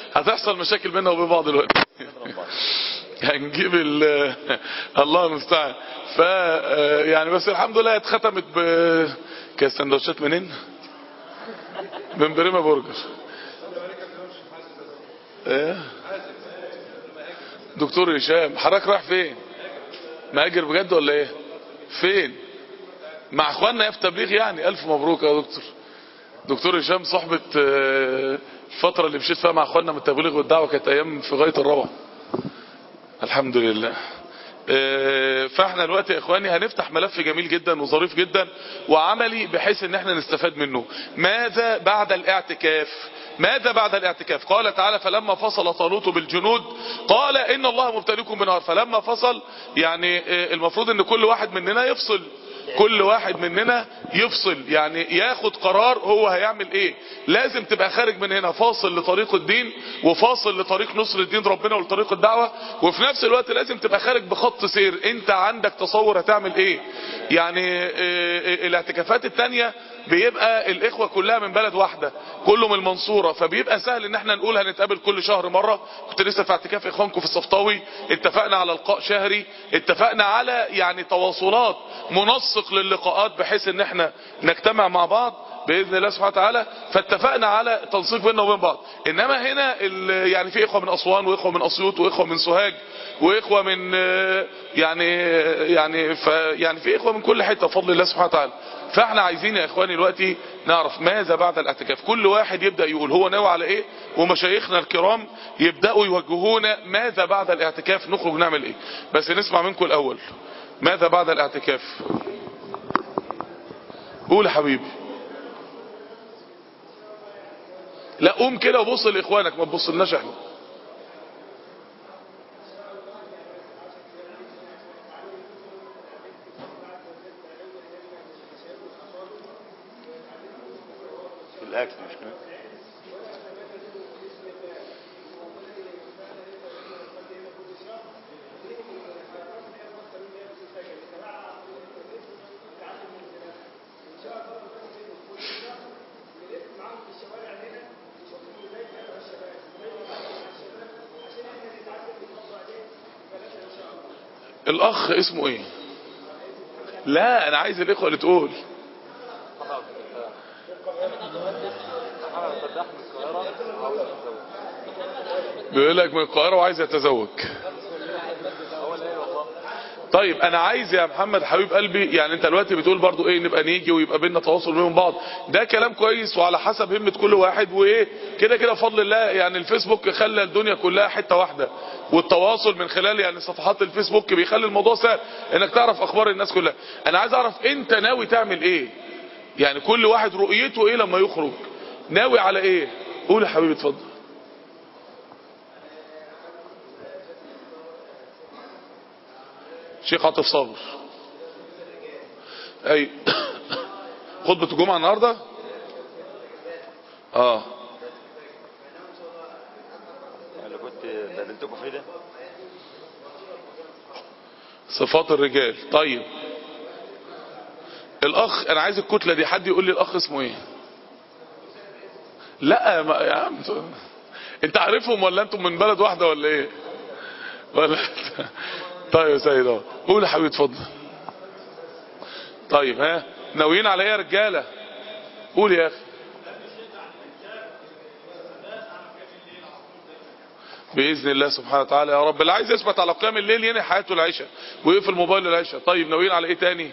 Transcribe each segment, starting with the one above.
هتحصل مشاكل بيننا وبين بعض دلوقتي هنجيب ال الله المستعان ف يعني بس الحمد لله اتختمت ب كانت سندوتشات منين من بريما برجر ايه دكتور هشام حضرتك رايح فين مهاجر بجد ولا ايه فين مع اخواننا يا في تبليغ يعني الف مبروك يا دكتور دكتور هشام صحبة آه، الفترة اللي مشيت فيها مع اخواننا من التبليغ والدعوة كانت ايام في غاية الروعة الحمد لله آه، فاحنا دلوقتي يا اخواني هنفتح ملف جميل جدا وظريف جدا وعملي بحيث ان احنا نستفاد منه ماذا بعد الاعتكاف ماذا بعد الاعتكاف قال تعالى فلما فصل طالوت بالجنود قال ان الله مبتليكم بنهار فلما فصل يعني آه، المفروض ان كل واحد مننا يفصل كل واحد مننا يفصل يعني ياخد قرار هو هيعمل ايه لازم تبقى خارج من هنا فاصل لطريق الدين وفاصل لطريق نصر الدين ربنا ولطريق الدعوة وفي نفس الوقت لازم تبقى خارج بخط سير انت عندك تصور هتعمل ايه يعني آه، آه، الاعتكافات التانية بيبقى الاخوة كلها من بلد واحدة كله من المنصورة فبيبقى سهل ان احنا نقول هنتقابل كل شهر مرة كنت لسه في اعتكاف اخوانكم في الصفطاوي اتفقنا على لقاء شهري اتفقنا على يعني تواصلات منسق للقاءات بحيث ان احنا نجتمع مع بعض باذن الله سبحانه وتعالى فاتفقنا على تنسيق بيننا وبين بعض انما هنا ال- يعني في اخوه من اسوان واخوه من اسيوط واخوه من سوهاج واخوه من آه، يعني يعني ف يعني في اخوه من كل حته بفضل الله سبحانه وتعالى فاحنا عايزين يا اخواني دلوقتي نعرف ماذا بعد الاعتكاف كل واحد يبدا يقول هو ناوي على ايه ومشايخنا الكرام يبداوا يوجهونا ماذا بعد الاعتكاف نخرج نعمل ايه بس نسمع منكم الاول ماذا بعد الاعتكاف قول يا حبيبي لا قوم كده وبص لاخوانك ما تبصلناش احنا في الاكل مش كده الاخ اسمه ايه لا انا عايز الاخوه اللي تقول بيقول لك من القاهره وعايز يتزوج طيب انا عايز يا محمد حبيب قلبي يعني انت دلوقتي بتقول برضو ايه نبقى نيجي ويبقى بينا تواصل بين بعض ده كلام كويس وعلى حسب همة كل واحد وايه كده كده بفضل الله يعني الفيسبوك خلى الدنيا كلها حتة واحدة والتواصل من خلال يعني صفحات الفيسبوك بيخلي الموضوع سهل انك تعرف اخبار الناس كلها انا عايز اعرف انت ناوي تعمل ايه يعني كل واحد رؤيته ايه لما يخرج ناوي على ايه قول يا حبيبي اتفضل شيخ عاطف صابر اي خطبة الجمعة النهاردة اه اللي كنت بقدمتكم فيه ده صفات الرجال طيب الاخ انا عايز الكتلة دي حد يقول لي الاخ اسمه ايه لا ما يا عم انت عارفهم ولا انتم من بلد واحدة ولا ايه ولا طيب يا سيد اهو قول يا حبيبي اتفضل طيب ها ناويين على ايه يا رجاله قول يا اخي باذن الله سبحانه وتعالى يا رب اللي عايز يثبت على قيام الليل ينهي حياته العشاء ويقفل موبايل العشاء طيب ناويين على ايه تاني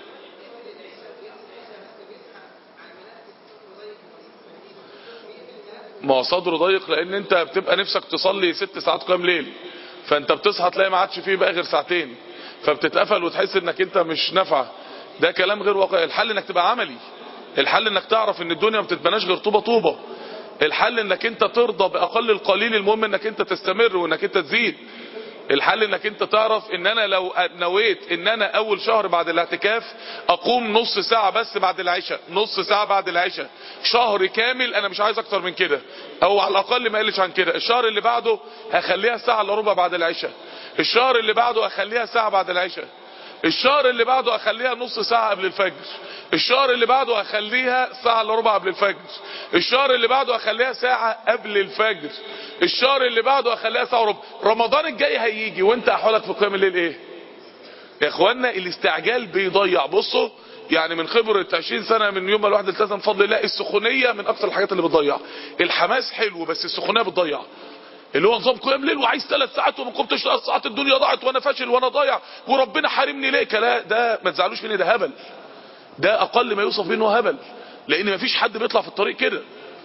ما هو صدره ضيق لان انت بتبقى نفسك تصلي ست ساعات قيام ليل فانت بتصحى تلاقي ما عادش فيه بقى غير ساعتين فبتتقفل وتحس انك انت مش نافعه ده كلام غير واقعي الحل انك تبقى عملي الحل انك تعرف ان الدنيا ما بتتبناش غير طوبه طوبه الحل انك انت ترضى باقل القليل المهم انك انت تستمر وانك انت تزيد الحل انك انت تعرف ان انا لو نويت ان انا اول شهر بعد الاعتكاف اقوم نص ساعة بس بعد العشاء نص ساعة بعد العشاء شهر كامل انا مش عايز اكتر من كده او على الاقل ما قلش عن كده الشهر اللي بعده هخليها ساعة الا ربع بعد العشاء الشهر اللي بعده هخليها ساعة بعد العشاء الشهر اللي بعده اخليها نص ساعة قبل الفجر الشهر اللي بعده اخليها ساعة الا ربع قبل الفجر الشهر اللي بعده اخليها ساعة قبل الفجر الشهر اللي بعده اخليها ساعة وربع رمضان الجاي هيجي وانت احوالك في قيام الليل ايه يا اخوانا الاستعجال بيضيع بصوا يعني من خبرة 20 سنة من يوم ما الواحد التزم بفضل الله السخونية من اكثر الحاجات اللي بتضيع الحماس حلو بس السخونية بتضيع اللي هو نظام قيام ليل وعايز ثلاث ساعات وما قمتش ثلاث ساعات الدنيا ضاعت وانا فاشل وانا ضايع وربنا حارمني ليه لا ده ما تزعلوش مني ده هبل ده اقل ما يوصف منه هبل لان مفيش حد بيطلع في الطريق كده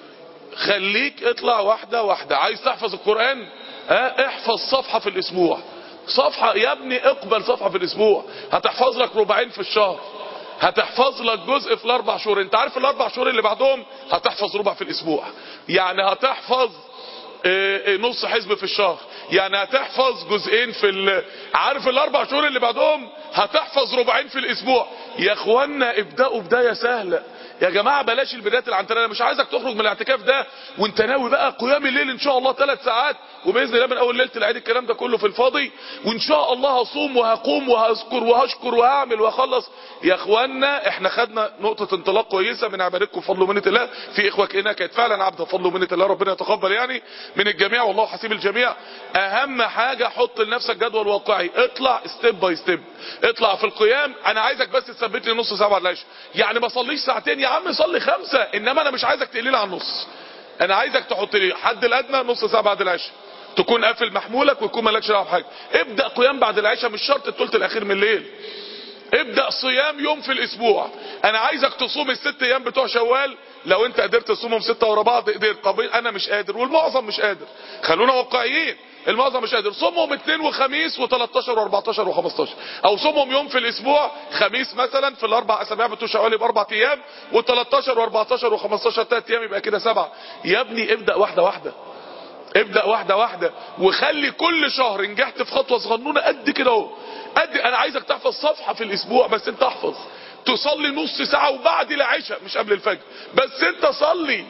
خليك اطلع واحدة واحدة عايز تحفظ القرآن ها احفظ صفحة في الاسبوع صفحة يا ابني اقبل صفحة في الاسبوع هتحفظ لك ربعين في الشهر هتحفظ لك جزء في الاربع شهور انت عارف الاربع شهور اللي بعدهم هتحفظ ربع في الاسبوع يعني هتحفظ اه اه نص حزب في الشهر يعني هتحفظ جزئين في ال... عارف الاربع شهور اللي بعدهم هتحفظ ربعين في الاسبوع يا اخوانا ابدأوا بداية سهلة يا جماعة بلاش البدايات العنترية انا مش عايزك تخرج من الاعتكاف ده وانت ناوي بقى قيام الليل ان شاء الله ثلاث ساعات وباذن الله من اول ليله العيد الكلام ده كله في الفاضي وان شاء الله هصوم وهقوم وهذكر وهشكر وهعمل وهخلص يا اخوانا احنا خدنا نقطه انطلاق كويسه من عبادتكم بفضل ومنه الله في اخوه كانها كانت فعلا عبده بفضل ومنه الله ربنا يتقبل يعني من الجميع والله حسيب الجميع اهم حاجه حط لنفسك جدول واقعي اطلع ستيب باي ستيب اطلع في القيام انا عايزك بس تثبت لي نص ساعه بعد العشاء يعني ما صليش ساعتين يا عم صلي خمسه انما انا مش عايزك تقليل على النص انا عايزك تحط لي حد الادنى نص ساعه بعد العشاء تكون قافل محمولك ويكون مالكش دعوه بحاجه ابدا قيام بعد العشاء مش شرط الثلث الاخير من الليل ابدا صيام يوم في الاسبوع انا عايزك تصوم الست ايام بتوع شوال لو انت قدرت تصومهم ستة ورا بعض قدرت طب انا مش قادر والمعظم مش قادر خلونا واقعيين المعظم مش قادر صومهم اثنين وخميس و13 و14 و15 او صومهم يوم في الاسبوع خميس مثلا في الاربع اسابيع بتوع شوال يبقى اربع ايام و13 و14 و15 ثلاث ايام يبقى كده سبعه يا ابني ابدا واحده واحده ابدأ واحدة واحدة وخلي كل شهر نجحت في خطوة صغنونة قد كده اهو قد انا عايزك تحفظ صفحة في الاسبوع بس انت احفظ تصلي نص ساعة وبعد العشاء مش قبل الفجر بس انت صلي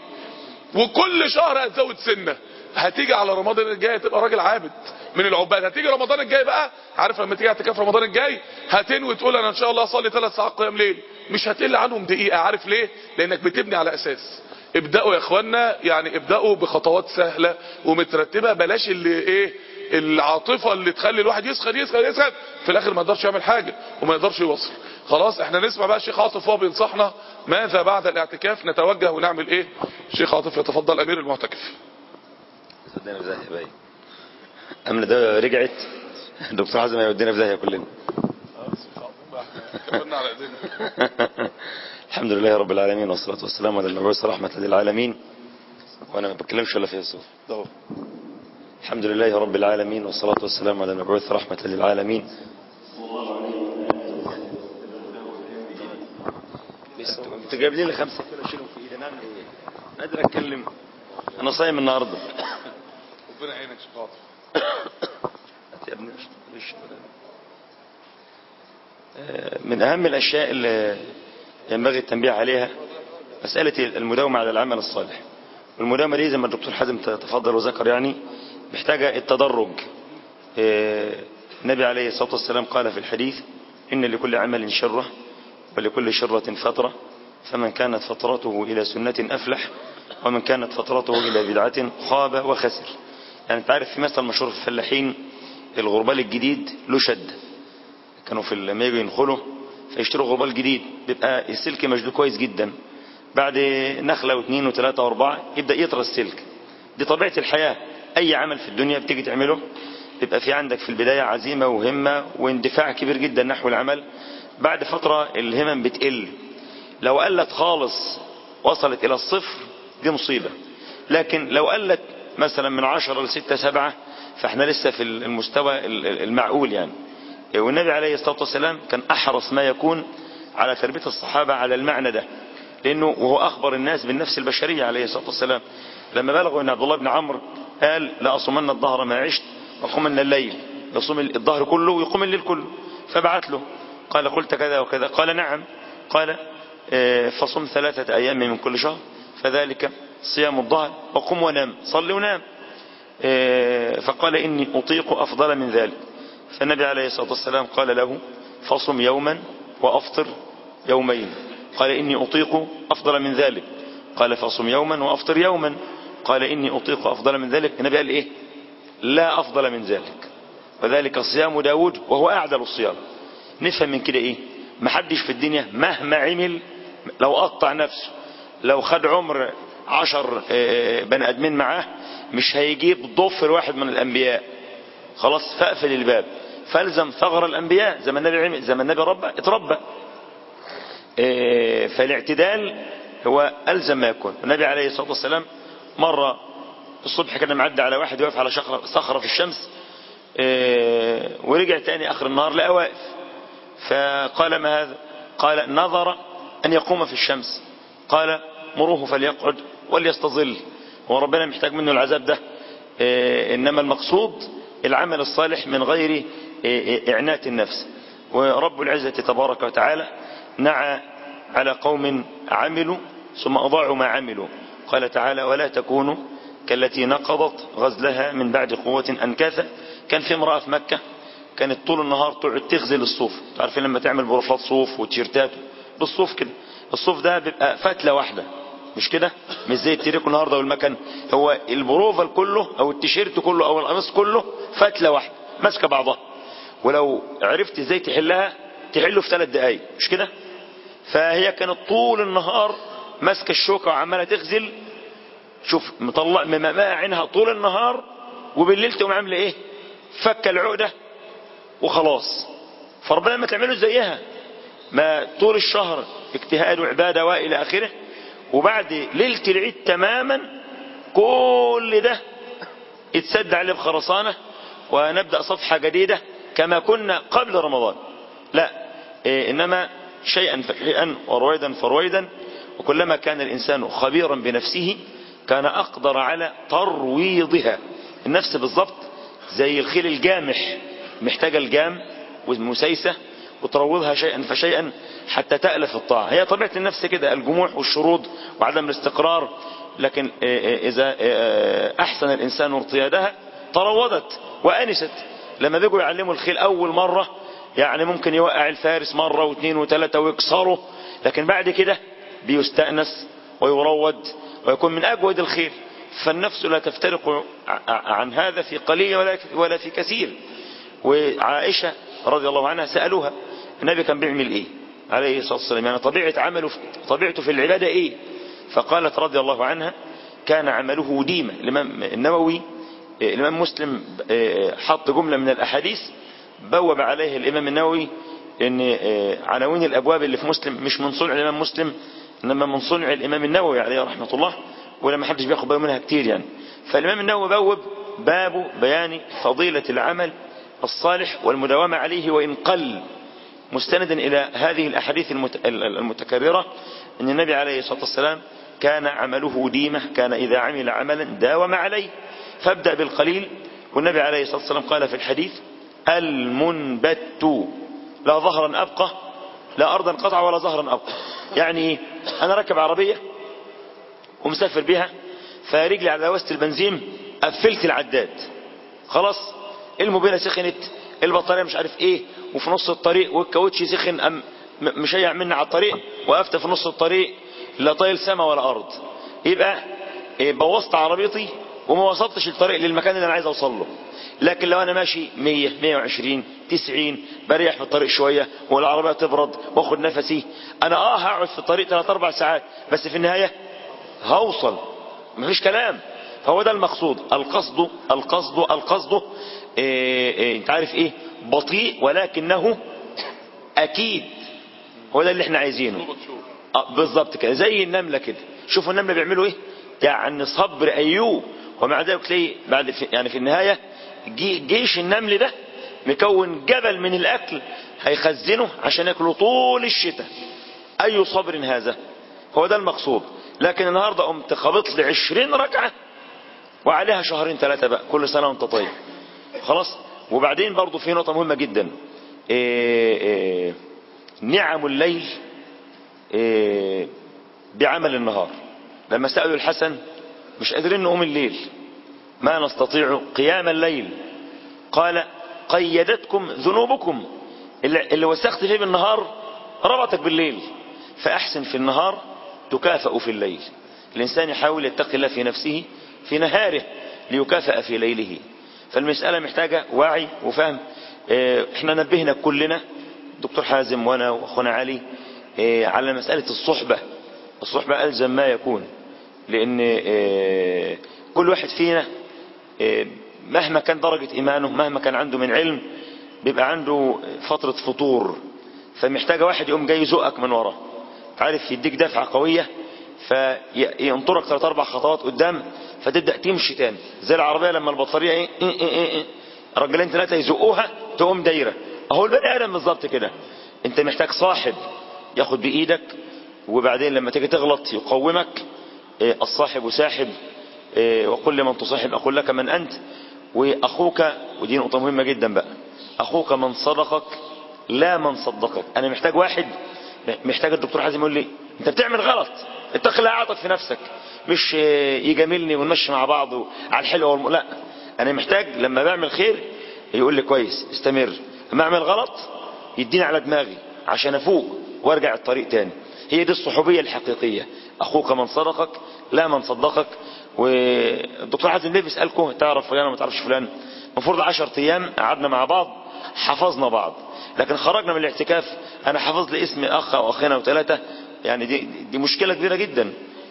وكل شهر هتزود سنة هتيجي على رمضان الجاي تبقى راجل عابد من العباد هتيجي رمضان الجاي بقى عارف لما تيجي اعتكاف رمضان الجاي هتنوي تقول انا ان شاء الله اصلي ثلاث ساعات قيام ليل مش هتقل عنهم دقيقة عارف ليه لانك بتبني على اساس ابدأوا يا اخوانا يعني ابدأوا بخطوات سهلة ومترتبة بلاش اللي ايه العاطفة اللي تخلي الواحد يسخن يسخن يسخن في الاخر ما يقدرش يعمل حاجة وما يقدرش يوصل خلاص احنا نسمع بقى الشيخ عاطف وهو بينصحنا ماذا بعد الاعتكاف نتوجه ونعمل ايه الشيخ عاطف يتفضل امير المعتكف صدقنا في داهيه باين امن ده رجعت دكتور حازم هيودينا في داهيه كلنا كبرنا على ايدينا الحمد لله رب العالمين والصلاة والسلام على المبعوث رحمة للعالمين وانا ما بتكلمش ولا فيها صوت ده الحمد لله رب العالمين والصلاة والسلام على المبعوث رحمة للعالمين انت جايب لي خمسة كيلو شيلهم في ايدي نعمل ايه؟ قادر اتكلم انا صايم النهارده ربنا يعينك شيخ عاطف يا ابني مش- مش- آه، من اهم الاشياء اللي ينبغي التنبيه عليها مسألة المداومة على العمل الصالح والمداومة دي زي ما الدكتور حازم تفضل وذكر يعني محتاجة التدرج آه، النبي عليه الصلاة والسلام قال في الحديث إن لكل عمل شرة ولكل شرة فترة فمن كانت فترته إلى سنة أفلح ومن كانت فترته إلى بدعة خاب وخسر يعني انت عارف في مثل مشهور في الفلاحين الغربال الجديد له شد كانوا في لما يجوا ينخلوا فيشتروا غربال جديد بيبقى السلك مشدود كويس جدا بعد نخلة واثنين وثلاثة واربعة يبدأ يطرى السلك دي طبيعة الحياة اي عمل في الدنيا بتيجي تعمله بيبقى في عندك في البداية عزيمة وهمة واندفاع كبير جدا نحو العمل بعد فترة الهمم بتقل لو قلت خالص وصلت الى الصفر دي مصيبة لكن لو قلت مثلا من عشرة لستة سبعة فاحنا لسه في المستوى المعقول يعني والنبي عليه الصلاة والسلام كان أحرص ما يكون على تربية الصحابة على المعنى ده لأنه وهو أخبر الناس بالنفس البشرية عليه الصلاة والسلام لما بلغوا أن عبد الله بن عمرو قال لأصومن الظهر ما عشت وقومن الليل يصوم الظهر كله ويقوم الليل كله فبعت له قال قلت كذا وكذا قال نعم قال آه، فصم ثلاثة أيام من كل شهر فذلك صيام الظهر وقم ونام صل ونام آه، فقال إني أطيق أفضل من ذلك فالنبي عليه الصلاة والسلام قال له فصم يوما وأفطر يومين قال إني أطيق أفضل من ذلك قال فصم يوما وأفطر يوما قال إني أطيق أفضل من ذلك النبي قال إيه لا أفضل من ذلك وذلك صيام داود وهو أعدل الصيام نفهم من كده إيه محدش في الدنيا مهما عمل لو قطع نفسه لو خد عمر عشر بني ادمين معاه مش هيجيب ضفر واحد من الانبياء خلاص فاقفل الباب فالزم ثغر الانبياء زي ما النبي عمل زي ما النبي ربى اتربى فالاعتدال هو الزم ما يكون النبي عليه الصلاه والسلام مره الصبح كان معدي على واحد واقف على صخره في الشمس ورجع تاني اخر النهار لقى واقف فقال ما هذا قال نظر ان يقوم في الشمس قال مروه فليقعد وليستظل هو ربنا محتاج منه العذاب ده إنما المقصود العمل الصالح من غير إعنات النفس ورب العزة تبارك وتعالى نعى على قوم عملوا ثم أضاعوا ما عملوا قال تعالى ولا تكونوا كالتي نقضت غزلها من بعد قوة أنكاثا كان في امرأة في مكة كانت طول النهار تقعد تغزل الصوف تعرفين لما تعمل بروفات صوف وتيشيرتات بالصوف كده الصوف ده بيبقى فتلة واحدة مش كده مش زي التريكو النهارده والمكن هو البروفال كله او التيشيرت كله او القميص كله فتله واحده ماسكه بعضها ولو عرفت ازاي تحلها تحله في ثلاث دقايق مش كده فهي كانت طول النهار ماسكه الشوكه وعماله تغزل شوف مطلع مماء عينها طول النهار وبالليل تقوم عامله ايه فك العقده وخلاص فربنا ما تعمله زيها ما طول الشهر اجتهاد وعباده والى اخره وبعد ليلة العيد تماما كل ده اتسد عليه بخرسانة ونبدأ صفحة جديدة كما كنا قبل رمضان لا إيه إنما شيئا فشيئا ورويدا فرويدا وكلما كان الإنسان خبيرا بنفسه كان أقدر على ترويضها النفس بالضبط زي الخيل الجامح محتاجة الجام والمسيسة وتروضها شيئا فشيئا حتى تألف الطاعة هي طبيعة النفس كده الجموح والشروط وعدم الاستقرار لكن إذا أحسن الإنسان ارتيادها تروضت وأنست لما بيجوا يعلموا الخيل أول مرة يعني ممكن يوقع الفارس مرة واثنين وثلاثة ويكسره لكن بعد كده بيستأنس ويروض ويكون من أجود الخيل فالنفس لا تفترق عن هذا في قليل ولا في كثير وعائشة رضي الله عنها سألوها النبي كان بيعمل ايه عليه الصلاة والسلام يعني طبيعة عمله طبيعته في العبادة ايه فقالت رضي الله عنها كان عمله ديمة الإمام النووي الإمام مسلم حط جملة من الأحاديث بوب عليه الإمام النووي ان عناوين الأبواب اللي في مسلم مش من صنع الإمام مسلم إنما من صنع الإمام النووي عليه رحمة الله ولا ما حدش بياخد باله منها كتير يعني فالإمام النووي بوب باب بيان فضيلة العمل الصالح والمداومة عليه وإن قل مستندا إلى هذه الأحاديث المتكررة أن النبي عليه الصلاة والسلام كان عمله ديمة كان إذا عمل عملا داوم عليه فابدأ بالقليل والنبي عليه الصلاة والسلام قال في الحديث المنبت لا ظهرا أبقى لا أرضا قطع ولا ظهرا أبقى يعني أنا راكب عربية ومسافر بها فرجلي على وسط البنزين قفلت العداد خلاص الموبيلة سخنت البطارية مش عارف ايه وفي نص الطريق والكاوتش سخن أم مشيع مني على الطريق وقفت في نص الطريق لا طايل سما ولا ارض يبقى إيه بوظت عربيتي وما وصلتش الطريق للمكان اللي انا عايز اوصل له لكن لو انا ماشي 100 120 90 بريح في الطريق شوية والعربية تبرد واخد نفسي انا اه هقعد في الطريق 3 4 ساعات بس في النهاية هوصل مفيش كلام فهو ده المقصود القصد القصد القصد إيه إيه انت عارف ايه بطيء ولكنه اكيد هو ده اللي احنا عايزينه آه بالظبط كده زي النملة كده شوفوا النملة بيعملوا ايه يعني صبر ايوب ومع ذلك تلاقي بعد في يعني في النهاية جي جيش النمل ده مكون جبل من الاكل هيخزنه عشان ياكله طول الشتاء اي صبر هذا هو ده المقصود لكن النهاردة قمت خبط لي 20 ركعة وعليها شهرين ثلاثة بقى كل سنة وانت طيب خلاص وبعدين برضو في نقطة مهمة جدا إيه إيه نعم الليل إيه بعمل النهار لما سألوا الحسن مش قادرين نقوم الليل ما نستطيع قيام الليل قال قيدتكم ذنوبكم اللي, اللي وسخت فيه بالنهار ربطك بالليل فأحسن في النهار تكافأ في الليل الإنسان يحاول يتقي الله في نفسه في نهاره ليكافأ في ليله فالمسألة محتاجة وعي وفهم اه احنا نبهنا كلنا دكتور حازم وانا واخونا علي اه على مسألة الصحبة الصحبة ألزم ما يكون لأن اه كل واحد فينا مهما كان درجة إيمانه مهما كان عنده من علم بيبقى عنده فترة فطور فمحتاجة واحد يقوم جاي يزقك من وراه عارف يديك دفعة قوية فينطرك ثلاث اربع خطوات قدام فتبدأ تمشي تاني زي العربية لما البطارية ايه, إيه, إيه, إيه, إيه رجلين ثلاثة يزقوها تقوم دايرة اهو البني ادم بالظبط كده انت محتاج صاحب ياخد بايدك وبعدين لما تيجي تغلط يقومك إيه الصاحب ساحب إيه وقل لمن تصاحب اقول لك من انت واخوك ودي نقطة مهمة جدا بقى اخوك من صدقك لا من صدقك انا محتاج واحد محتاج الدكتور حازم يقول لي انت بتعمل غلط اتق الله اعطف في نفسك مش يجاملني ونمشي مع بعض على الحلو والم... لا انا محتاج لما بعمل خير يقول لي كويس استمر لما اعمل غلط يديني على دماغي عشان افوق وارجع الطريق تاني هي دي الصحوبية الحقيقية اخوك من صدقك لا من صدقك والدكتور حازم ليه بيسألكم تعرف فلان ما تعرفش فلان المفروض 10 ايام قعدنا مع بعض حفظنا بعض لكن خرجنا من الاعتكاف انا حافظ لي اسم اخ او اخين او ثلاثة يعني دي, دي مشكلة كبيرة جدا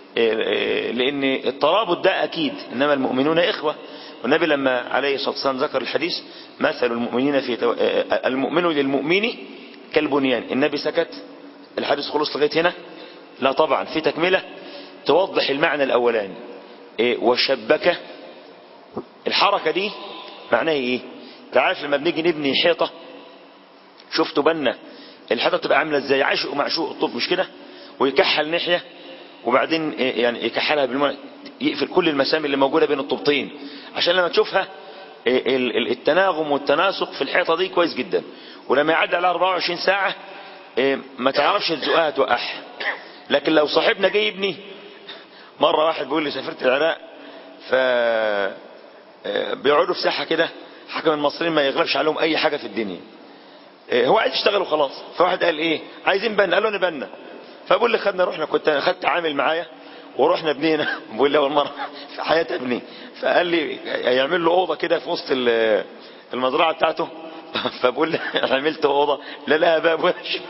لان الترابط ده اكيد انما المؤمنون اخوة والنبي لما عليه الصلاة والسلام ذكر الحديث مثل المؤمنين في تو... المؤمن للمؤمن كالبنيان النبي سكت الحديث خلص لغاية هنا لا طبعا في تكملة توضح المعنى الاولاني وشبكة الحركة دي معناها ايه تعرف لما بنيجي نبني حيطة شفتوا بنا الحيطة تبقى عاملة ازاي عاشق ومعشوق الطوب مش كده ويكحل ناحية وبعدين يعني يكحلها بالماء يقفل كل المسام اللي موجودة بين الطوبتين عشان لما تشوفها التناغم والتناسق في الحيطة دي كويس جدا ولما يعدي على 24 ساعة ما تعرفش تزقها توقعها لكن لو صاحبنا جاي يبني مرة واحد بيقول لي سافرت العراق ف بيقعدوا في ساحة كده حكم المصريين ما يغلبش عليهم اي حاجة في الدنيا هو عايز يشتغل وخلاص فواحد قال ايه عايزين بنا قالوا انا بنا فبقول لي خدنا رحنا كنت خدت عامل معايا ورحنا بنينا بقول لي اول مره في حياتي ابني فقال لي هيعمل له اوضه كده في وسط المزرعه بتاعته فبقول لي عملت اوضه لا لها باب ولا شيء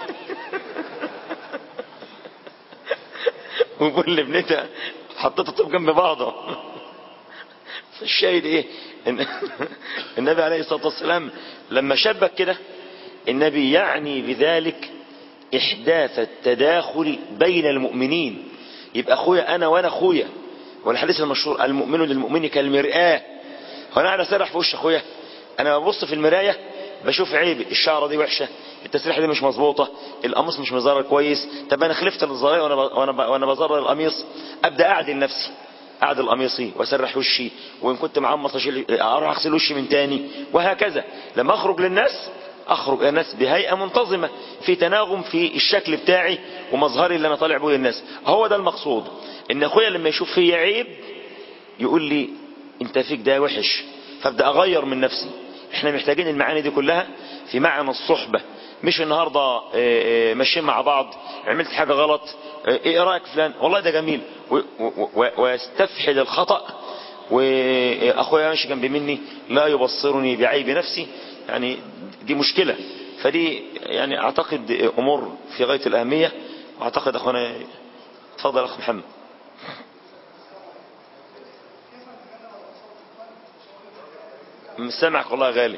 وبقول لي بنيتها حطيت الطوب جنب بعضه الشاهد ايه إن النبي عليه الصلاه والسلام لما شبك كده النبي يعني بذلك احداث التداخل بين المؤمنين يبقى اخويا انا وانا اخويا والحديث المشهور المؤمن للمؤمن كالمرآة هو انا قاعد اسرح في وش اخويا انا ببص في المراية بشوف عيب الشعرة دي وحشة التسريحة دي مش مظبوطة القميص مش مزرر كويس طب انا خلفت الزراير وانا وانا وانا بزرر القميص ابدا اعدل نفسي اعدل قميصي واسرح وشي وان كنت معمص اشيل اروح اغسل وشي من تاني وهكذا لما اخرج للناس اخرج الى الناس بهيئة منتظمة في تناغم في الشكل بتاعي ومظهري اللي انا طالع بيه للناس هو ده المقصود ان اخويا لما يشوف فيا عيب يقول لي انت فيك ده وحش فابدا اغير من نفسي احنا محتاجين المعاني دي كلها في معنى الصحبة مش النهاردة ماشيين مع بعض عملت حاجة غلط ايه رايك فلان والله ده جميل ويستفحل الخطأ واخويا ماشي جنب مني لا يبصرني بعيب نفسي يعني دي مشكلة فدي يعني اعتقد امور في غاية الاهمية واعتقد اخوانا تفضل اخ محمد مش سامعك والله غالي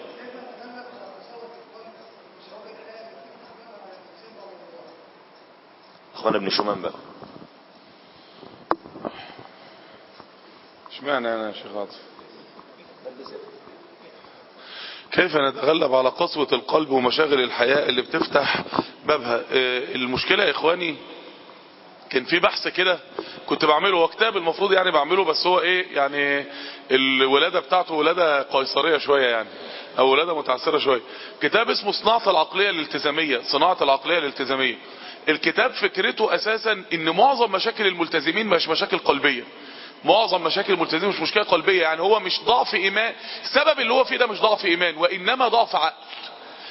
اخوانا ابن شومان بقى اشمعنى انا يا شيخ عاطف كيف نتغلب على قسوة القلب ومشاغل الحياة اللي بتفتح بابها المشكلة يا اخواني كان في بحث كده كنت بعمله هو كتاب المفروض يعني بعمله بس هو ايه يعني الولادة بتاعته ولادة قيصرية شوية يعني او ولادة متعسرة شوية كتاب اسمه صناعة العقلية الالتزامية صناعة العقلية الالتزامية الكتاب فكرته اساسا ان معظم مشاكل الملتزمين مش مشاكل قلبية معظم مشاكل الملتزمين مش مشكلة قلبية يعني هو مش ضعف ايمان السبب اللي هو فيه ده مش ضعف ايمان وانما ضعف عقل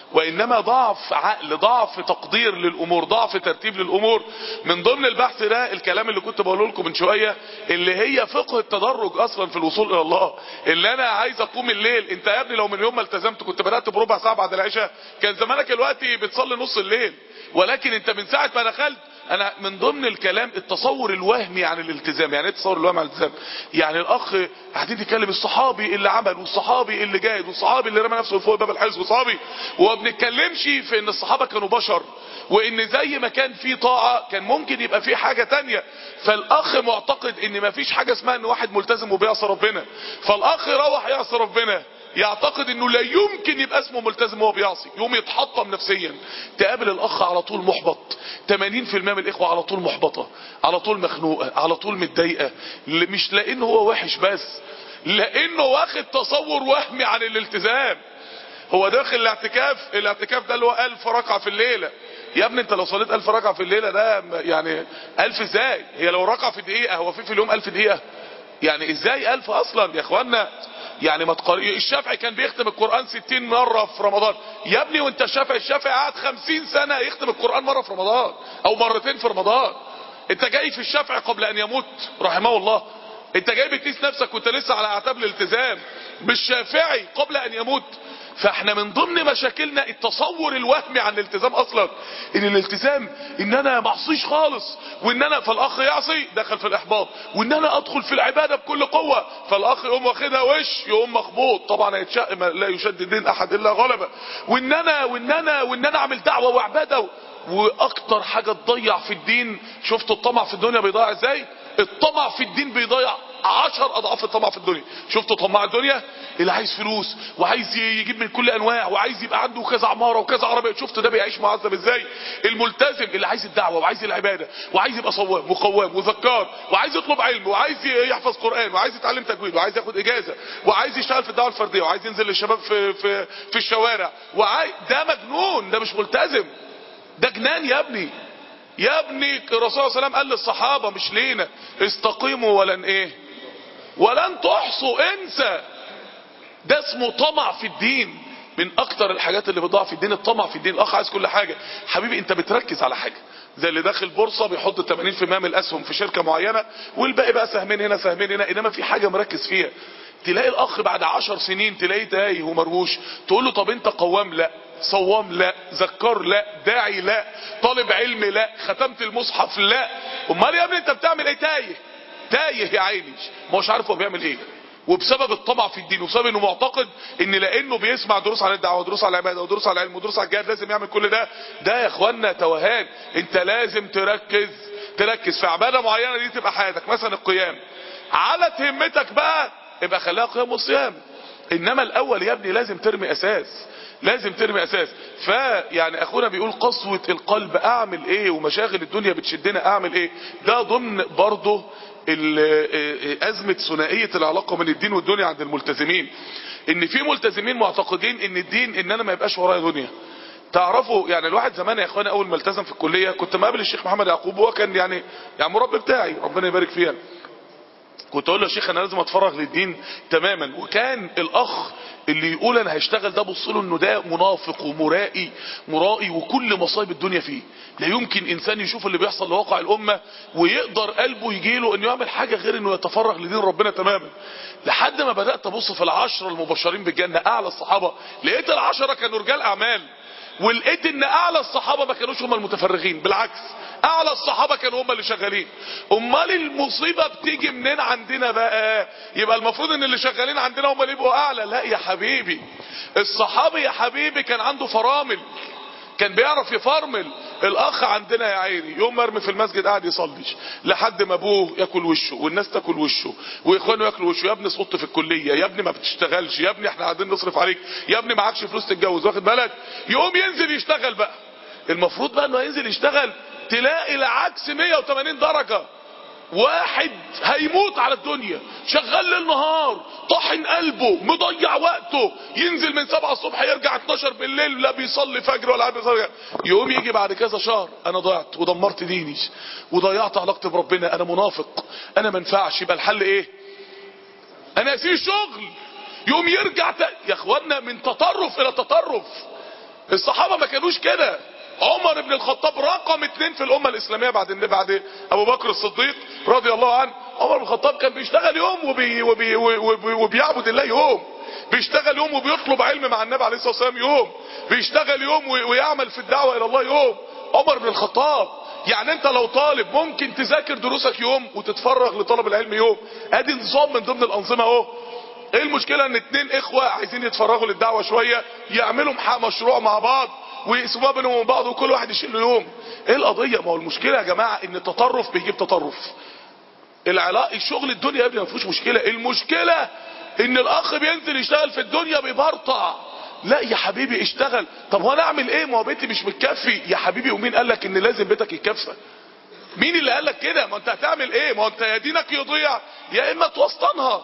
وانما ضعف عقل ضعف تقدير للامور ضعف ترتيب للامور من ضمن البحث ده الكلام اللي كنت بقوله لكم من شويه اللي هي فقه التدرج اصلا في الوصول الى الله اللي انا عايز اقوم الليل انت يا ابني لو من يوم ما التزمت كنت بدات بربع ساعه بعد العشاء كان زمانك دلوقتي بتصلي نص الليل ولكن انت من ساعه ما دخلت انا من ضمن الكلام التصور الوهمي عن الالتزام يعني ايه التصور الوهمي عن الالتزام يعني الاخ قاعدين يتكلم الصحابي اللي عمل والصحابي اللي جاهد والصحابي اللي رمى نفسه فوق باب الحزب والصحابي وما بنتكلمش في ان الصحابه كانوا بشر وان زي ما كان في طاعه كان ممكن يبقى في حاجه تانية فالاخ معتقد ان ما فيش حاجه اسمها ان واحد ملتزم وبيعصي ربنا فالاخ يروح يعصي ربنا يعتقد انه لا يمكن يبقى اسمه ملتزم وهو بيعصي يقوم يتحطم نفسيا تقابل الاخ على طول محبط 80% من الاخوه على طول محبطه على طول مخنوقه على طول متضايقه ل- مش لانه هو وحش بس لانه واخد تصور وهمي عن الالتزام هو داخل الاعتكاف الاعتكاف ده اللي هو ألف ركعة في الليلة يا ابني انت لو صليت ألف ركعة في الليلة ده يعني ألف ازاي هي لو ركعة في دقيقة هو في في اليوم ألف دقيقة يعني ازاي ألف اصلا يا اخوانا يعني ما تقاري الشافعي كان بيختم القرآن ستين مرة في رمضان يا ابني وانت الشافعي الشافعي قعد خمسين سنة يختم القرآن مرة في رمضان او مرتين في رمضان انت جاي في الشافعي قبل ان يموت رحمه الله انت جاي بتقيس نفسك وانت لسه على اعتاب الالتزام بالشافعي قبل ان يموت فاحنا من ضمن مشاكلنا التصور الوهمي عن الالتزام اصلا ان الالتزام ان انا معصيش خالص وان انا فالاخ يعصي دخل في الاحباط وان انا ادخل في العبادة بكل قوة فالاخ يقوم واخدها وش يقوم مخبوط طبعا هيتشق ما لا يشدد دين احد الا غلبه وان انا وان انا وان انا اعمل دعوة وعبادة واكتر حاجة تضيع في الدين شفتوا الطمع في الدنيا بيضيع ازاي الطمع في الدين بيضيع عشر اضعاف الطمع في الدنيا شفتوا طماع الدنيا اللي عايز فلوس وعايز يجيب من كل انواع وعايز يبقى عنده كذا عماره وكذا عربيه شفتوا ده بيعيش معذب ازاي الملتزم اللي عايز الدعوه وعايز العباده وعايز يبقى صوام وقوام وذكار وعايز يطلب علم وعايز يحفظ قران وعايز يتعلم تجويد وعايز ياخد اجازه وعايز يشتغل في الدعوه الفرديه وعايز ينزل للشباب في في في الشوارع وعايز ده مجنون ده مش ملتزم ده جنان يا ابني يا ابني الرسول صلى الله عليه وسلم قال للصحابه مش لينا استقيموا ولن ايه ولن تحصوا انسى ده اسمه طمع في الدين من اكتر الحاجات اللي بتضيع في الدين الطمع في الدين الاخ عايز كل حاجة حبيبي انت بتركز على حاجة زي اللي داخل بورصة بيحط 80% من الاسهم في شركة معينة والباقي بقى سهمين هنا سهمين هنا انما في حاجة مركز فيها تلاقي الاخ بعد عشر سنين تلاقيه تايه ومروش تقول له طب انت قوام لا صوام لا ذكار لا داعي لا طالب علم لا ختمت المصحف لا امال يا ابني انت بتعمل ايه تايه تايه يا عيني ما هوش عارف هو بيعمل ايه وبسبب الطمع في الدين وبسبب انه معتقد ان لانه بيسمع دروس عن الدعوه ودروس عن العباده ودروس عن العلم ودروس عن الجهاد لازم يعمل كل ده ده يا اخوانا توهان انت لازم تركز تركز في عباده معينه دي تبقى حياتك مثلا القيام على همتك بقى يبقى خليها قيام وصيام انما الاول يا ابني لازم ترمي اساس لازم ترمي اساس فيعني اخونا بيقول قسوة القلب اعمل ايه ومشاغل الدنيا بتشدنا اعمل ايه ده ضمن برضه ال- ازمة ثنائية العلاقة من الدين والدنيا عند الملتزمين ان في ملتزمين معتقدين ان الدين ان انا ما يبقاش ورايا دنيا تعرفوا يعني الواحد زمان يا اخوانا اول ما التزم في الكلية كنت مقابل الشيخ محمد يعقوب وهو كان يعني يعني مربي بتاعي ربنا يبارك فيها كنت اقول له يا شيخ انا لازم اتفرغ للدين تماما وكان الاخ اللي يقول انا هشتغل ده بص له انه ده منافق ومرائي مرائي وكل مصايب الدنيا فيه لا يمكن انسان يشوف اللي بيحصل لواقع الامه ويقدر قلبه يجيله انه يعمل حاجه غير انه يتفرغ لدين ربنا تماما لحد ما بدات ابص في العشره المبشرين بالجنه اعلى الصحابه لقيت العشره كانوا رجال اعمال ولقيت ان اعلى الصحابه ما كانوش هم المتفرغين بالعكس اعلى الصحابة كانوا هم اللي شغالين امال المصيبة بتيجي منين عندنا بقى يبقى المفروض ان اللي شغالين عندنا هم اللي يبقوا اعلى لا يا حبيبي الصحابي يا حبيبي كان عنده فرامل كان بيعرف يفرمل الاخ عندنا يا عيني يوم مرمي في المسجد قاعد يصليش لحد ما ابوه ياكل وشه والناس تاكل وشه واخوانه ياكلوا وشه يا ابني سقطت في الكليه يا ابني ما بتشتغلش يا ابني احنا قاعدين نصرف عليك يا ابني معكش فلوس تتجوز واخد بالك يقوم ينزل يشتغل بقى المفروض بقى انه ينزل يشتغل تلاقي العكس 180 درجة واحد هيموت على الدنيا شغال ليل نهار طاحن قلبه مضيع وقته ينزل من 7 الصبح يرجع 12 بالليل لا بيصلي فجر ولا بيصلي يقوم يجي بعد كذا شهر انا ضيعت ودمرت ديني وضيعت علاقتي بربنا انا منافق انا ما ينفعش يبقى الحل ايه انا اسيب الشغل يقوم يرجع ت... يا اخوانا من تطرف الى تطرف الصحابة ما كانوش كده عمر بن الخطاب رقم اتنين في الامة الاسلامية بعد بعد ابو بكر الصديق رضي الله عنه عمر بن الخطاب كان بيشتغل يوم وبي وبي وبي وبيعبد الله يوم بيشتغل يوم وبيطلب علم مع النبي عليه الصلاة والسلام يوم بيشتغل يوم ويعمل في الدعوة الى الله يوم عمر بن الخطاب يعني انت لو طالب ممكن تذاكر دروسك يوم وتتفرغ لطلب العلم يوم ادي نظام من ضمن الانظمة اهو ايه المشكلة ان اتنين اخوة عايزين يتفرغوا للدعوة شوية يعملوا مشروع مع بعض ويقسموها بينهم وبين بعض وكل واحد يشيل له يوم ايه القضية ما هو المشكلة يا جماعة ان التطرف بيجيب تطرف العلاقة الشغل الدنيا يا ابني ما فيهوش مشكلة المشكلة ان الاخ بينزل يشتغل في الدنيا بيبرطع لا يا حبيبي اشتغل طب هو انا اعمل ايه ما هو بيتي مش متكفي يا حبيبي ومين قال لك ان لازم بيتك يتكفى مين اللي قال لك كده ما انت هتعمل ايه ما انت يا دينك يضيع يا اما توسطنها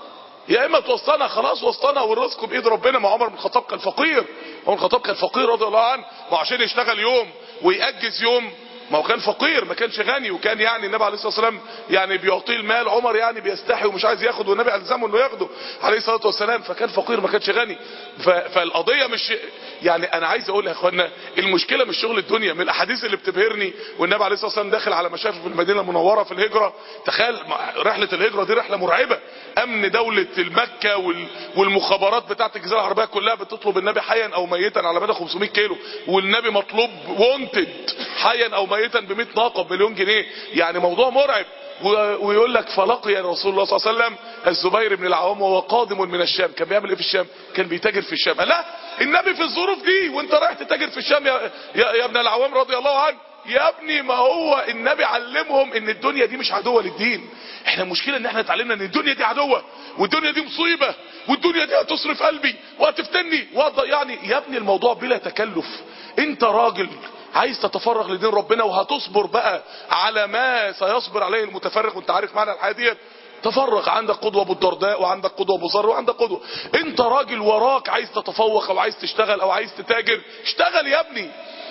يا اما توسطنها خلاص وسطنها والرزق بايد ربنا ما عمر بن الخطاب كان فقير عمر بن الخطاب كان فقير رضي الله عنه وعشان يشتغل يوم ويأجز يوم ما هو كان فقير ما كانش غني وكان يعني النبي عليه الصلاه والسلام يعني بيعطيه المال عمر يعني بيستحي ومش عايز ياخد والنبي الزمه انه ياخده عليه الصلاه والسلام فكان فقير ما كانش غني فالقضيه مش يعني انا عايز اقول يا اخوانا المشكله مش شغل الدنيا من الاحاديث اللي بتبهرني والنبي عليه الصلاه والسلام داخل على مشافي في المدينه المنوره في الهجره تخيل رحله الهجره دي رحله مرعبه امن دوله المكه والمخابرات بتاعت الجزيره العربيه كلها بتطلب النبي حيا او ميتا على مدى 500 كيلو والنبي مطلوب وونتد حيا او ميتا ب 100 ناقه بمليون جنيه يعني موضوع مرعب ويقول لك فلقي رسول الله صلى الله عليه وسلم الزبير بن العوام وهو قادم من الشام كان بيعمل ايه في الشام كان بيتاجر في الشام لا النبي في الظروف دي وانت رايح تتاجر في الشام يا, يا, يا ابن العوام رضي الله عنه يا ابني ما هو النبي علمهم ان الدنيا دي مش عدوة للدين احنا المشكلة ان احنا اتعلمنا ان الدنيا دي عدوة والدنيا دي مصيبة والدنيا دي هتصرف قلبي وهتفتني يعني يا ابني الموضوع بلا تكلف انت راجل عايز تتفرغ لدين ربنا وهتصبر بقى على ما سيصبر عليه المتفرغ وانت عارف معنى الحياة ديت تفرغ عندك قدوة ابو الدرداء وعندك قدوة ابو ذر وعندك قدوة انت راجل وراك عايز تتفوق او عايز تشتغل او عايز تتاجر اشتغل يا ابني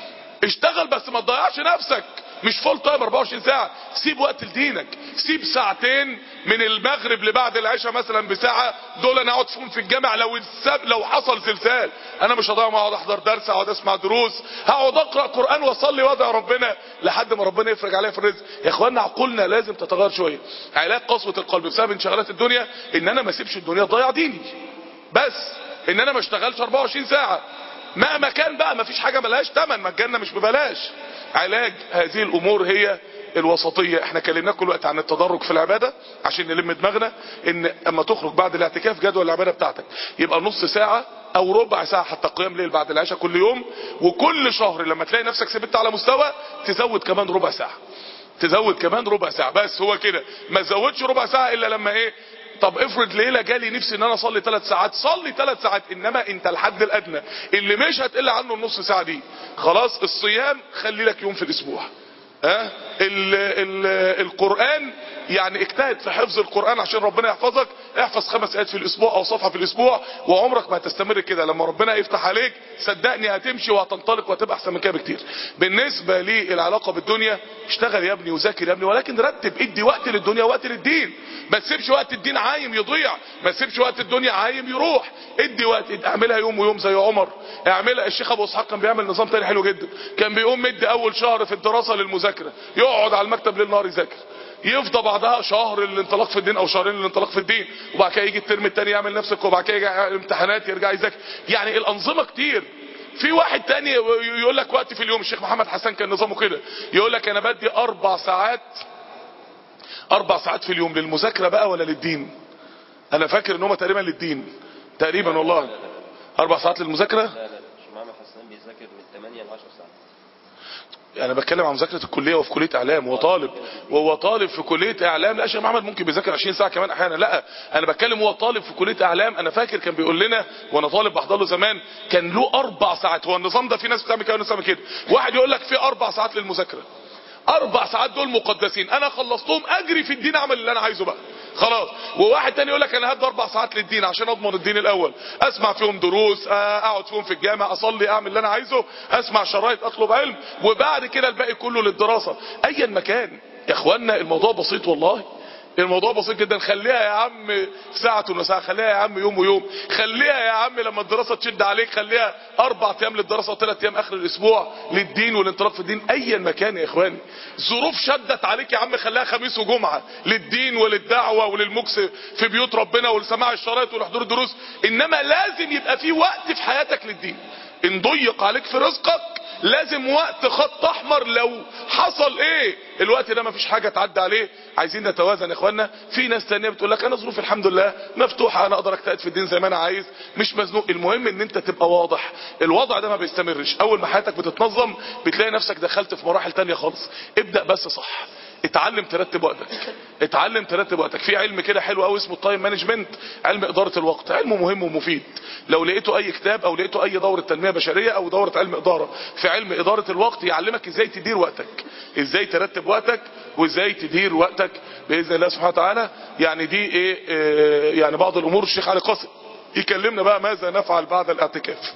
اشتغل بس ما تضيعش نفسك مش فول تايم 24 ساعة سيب وقت لدينك سيب ساعتين من المغرب لبعد العشاء مثلا بساعة دول انا اقعد فيهم في الجامع لو السب لو حصل زلزال انا مش هضيع اقعد احضر درس اقعد اسمع دروس هقعد اقرا قران واصلي وادعي ربنا لحد ما ربنا يفرج عليا في الرزق يا اخوانا عقولنا لازم تتغير شويه علاج قسوه القلب بسبب انشغالات الدنيا ان انا ما اسيبش الدنيا تضيع ديني بس ان انا ما اشتغلش 24 ساعه مهما كان بقى ما فيش حاجه ملهاش ثمن ما الجنه مش ببلاش علاج هذه الامور هي الوسطية احنا كلمنا كل وقت عن التدرج في العبادة عشان نلم دماغنا ان اما تخرج بعد الاعتكاف جدول العبادة بتاعتك يبقى نص ساعة او ربع ساعة حتى قيام ليل بعد العشاء كل يوم وكل شهر لما تلاقي نفسك ثبت على مستوى تزود كمان ربع ساعة تزود كمان ربع ساعة بس هو كده ما تزودش ربع ساعة الا لما ايه طب افرض ليله جالي نفسي ان انا اصلي ثلاث ساعات صلي ثلاث ساعات انما انت الحد الادنى اللي مش هتقل عنه النص ساعه دي خلاص الصيام خلي لك يوم في الاسبوع ها ال ال القران يعني اجتهد في حفظ القران عشان ربنا يحفظك احفظ خمس ايات في الاسبوع او صفحه في الاسبوع وعمرك ما هتستمر كده لما ربنا يفتح عليك صدقني هتمشي وهتنطلق وهتبقى احسن من كده بكتير بالنسبه للعلاقه بالدنيا اشتغل يا ابني وذاكر يا ابني ولكن رتب ادي وقت للدنيا ووقت للدين ما تسيبش وقت الدين عايم يضيع ما تسيبش وقت الدنيا عايم يروح ادي وقت اعملها يوم ويوم زي عمر اعملها الشيخ ابو اسحاق كان بيعمل نظام تاني حلو جدا كان بيقوم مدي اول شهر في الدراسه للمذاكره يقعد على المكتب ليل نهار يذاكر يفضى بعدها شهر للانطلاق في الدين او شهرين للانطلاق في الدين وبعد كده يجي الترم الثاني يعمل نفس وبعد كده يجي الامتحانات يرجع يذاكر يعني الانظمه كتير في واحد تاني يقول لك وقت في اليوم الشيخ محمد حسن كان نظامه كده يقول لك انا بدي اربع ساعات اربع ساعات في اليوم للمذاكره بقى ولا للدين انا فاكر ان هم تقريبا للدين تقريبا والله اربع ساعات للمذاكره لا لا مش محمد حسان بيذاكر من 8 ل 10 ساعات انا بتكلم عن مذاكره الكليه وفي كليه اعلام هو طالب وهو طالب في كليه اعلام لا شيخ محمد ممكن بيذاكر 20 ساعه كمان احيانا لا انا بتكلم هو طالب في كليه اعلام انا فاكر كان بيقول لنا وانا طالب بحضر له زمان كان له اربع ساعات هو النظام ده في ناس بتعمل كده وناس بتعمل كده واحد يقول لك في اربع ساعات للمذاكره اربع ساعات دول مقدسين انا خلصتهم اجري في الدين اعمل اللي انا عايزه بقى خلاص وواحد تاني يقول لك انا هدي اربع ساعات للدين عشان اضمن الدين الاول اسمع فيهم دروس اقعد فيهم في الجامع اصلي اعمل اللي انا عايزه اسمع شرايط اطلب علم وبعد كده الباقي كله للدراسه ايا مكان يا اخوانا الموضوع بسيط والله الموضوع بسيط جدا خليها يا عم ساعة وساعة خليها يا عم يوم ويوم خليها يا عم لما الدراسة تشد عليك خليها اربع ايام للدراسة وثلاث ايام اخر الاسبوع للدين والانطلاق في الدين ايا مكان يا اخواني ظروف شدت عليك يا عم خليها خميس وجمعة للدين وللدعوة وللمكس في بيوت ربنا ولسماع الشرايط ولحضور الدروس انما لازم يبقى في وقت في حياتك للدين ان ضيق عليك في رزقك لازم وقت خط احمر لو حصل ايه الوقت ده مفيش حاجة تعدي عليه عايزين نتوازن يا اخوانا في ناس تانية بتقول لك انا ظروفي الحمد لله مفتوحة انا اقدر اجتهد في الدين زي ما انا عايز مش مزنوق المهم ان انت تبقى واضح الوضع ده ما بيستمرش اول ما حياتك بتتنظم بتلاقي نفسك دخلت في مراحل تانية خالص ابدأ بس صح اتعلم ترتب وقتك اتعلم ترتب وقتك في علم كده حلو قوي اسمه التايم مانجمنت علم اداره الوقت علم مهم ومفيد لو لقيته اي كتاب او لقيته اي دوره تنميه بشريه او دوره علم اداره في علم اداره الوقت يعلمك ازاي تدير وقتك ازاي ترتب وقتك وازاي تدير وقتك باذن الله سبحانه وتعالى يعني دي ايه, إيه يعني بعض الامور الشيخ علي قاسم يكلمنا بقى ماذا نفعل بعد الاعتكاف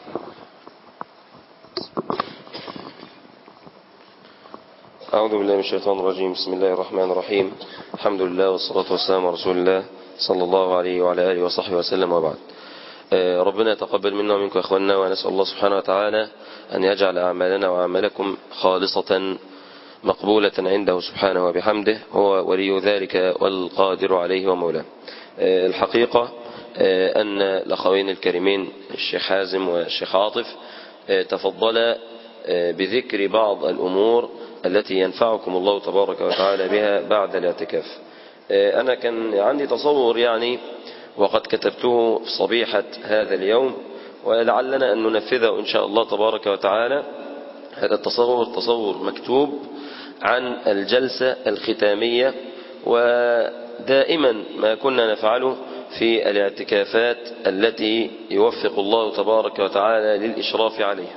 أعوذ بالله من الشيطان الرجيم بسم الله الرحمن الرحيم الحمد لله والصلاة والسلام على رسول الله صلى الله عليه وعلى آله وصحبه وسلم وبعد آه، ربنا يتقبل منا ومنكم يا أخواننا ونسأل الله سبحانه وتعالى أن يجعل أعمالنا وأعمالكم خالصة مقبولة عنده سبحانه وبحمده هو ولي ذلك والقادر عليه ومولاه آه، الحقيقة آه، أن الأخوين الكريمين الشيخ حازم والشيخ عاطف آه، تفضلا آه، بذكر بعض الأمور التي ينفعكم الله تبارك وتعالى بها بعد الاعتكاف آه، أنا كان عندي تصور يعني وقد كتبته في صبيحة هذا اليوم ولعلنا أن ننفذه إن شاء الله تبارك وتعالى هذا التصور تصور مكتوب عن الجلسة الختامية ودائما ما كنا نفعله في الاعتكافات التي يوفق الله تبارك وتعالى للإشراف عليها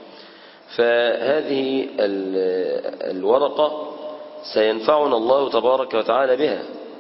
فهذه ال- الورقة سينفعنا الله تبارك وتعالى بها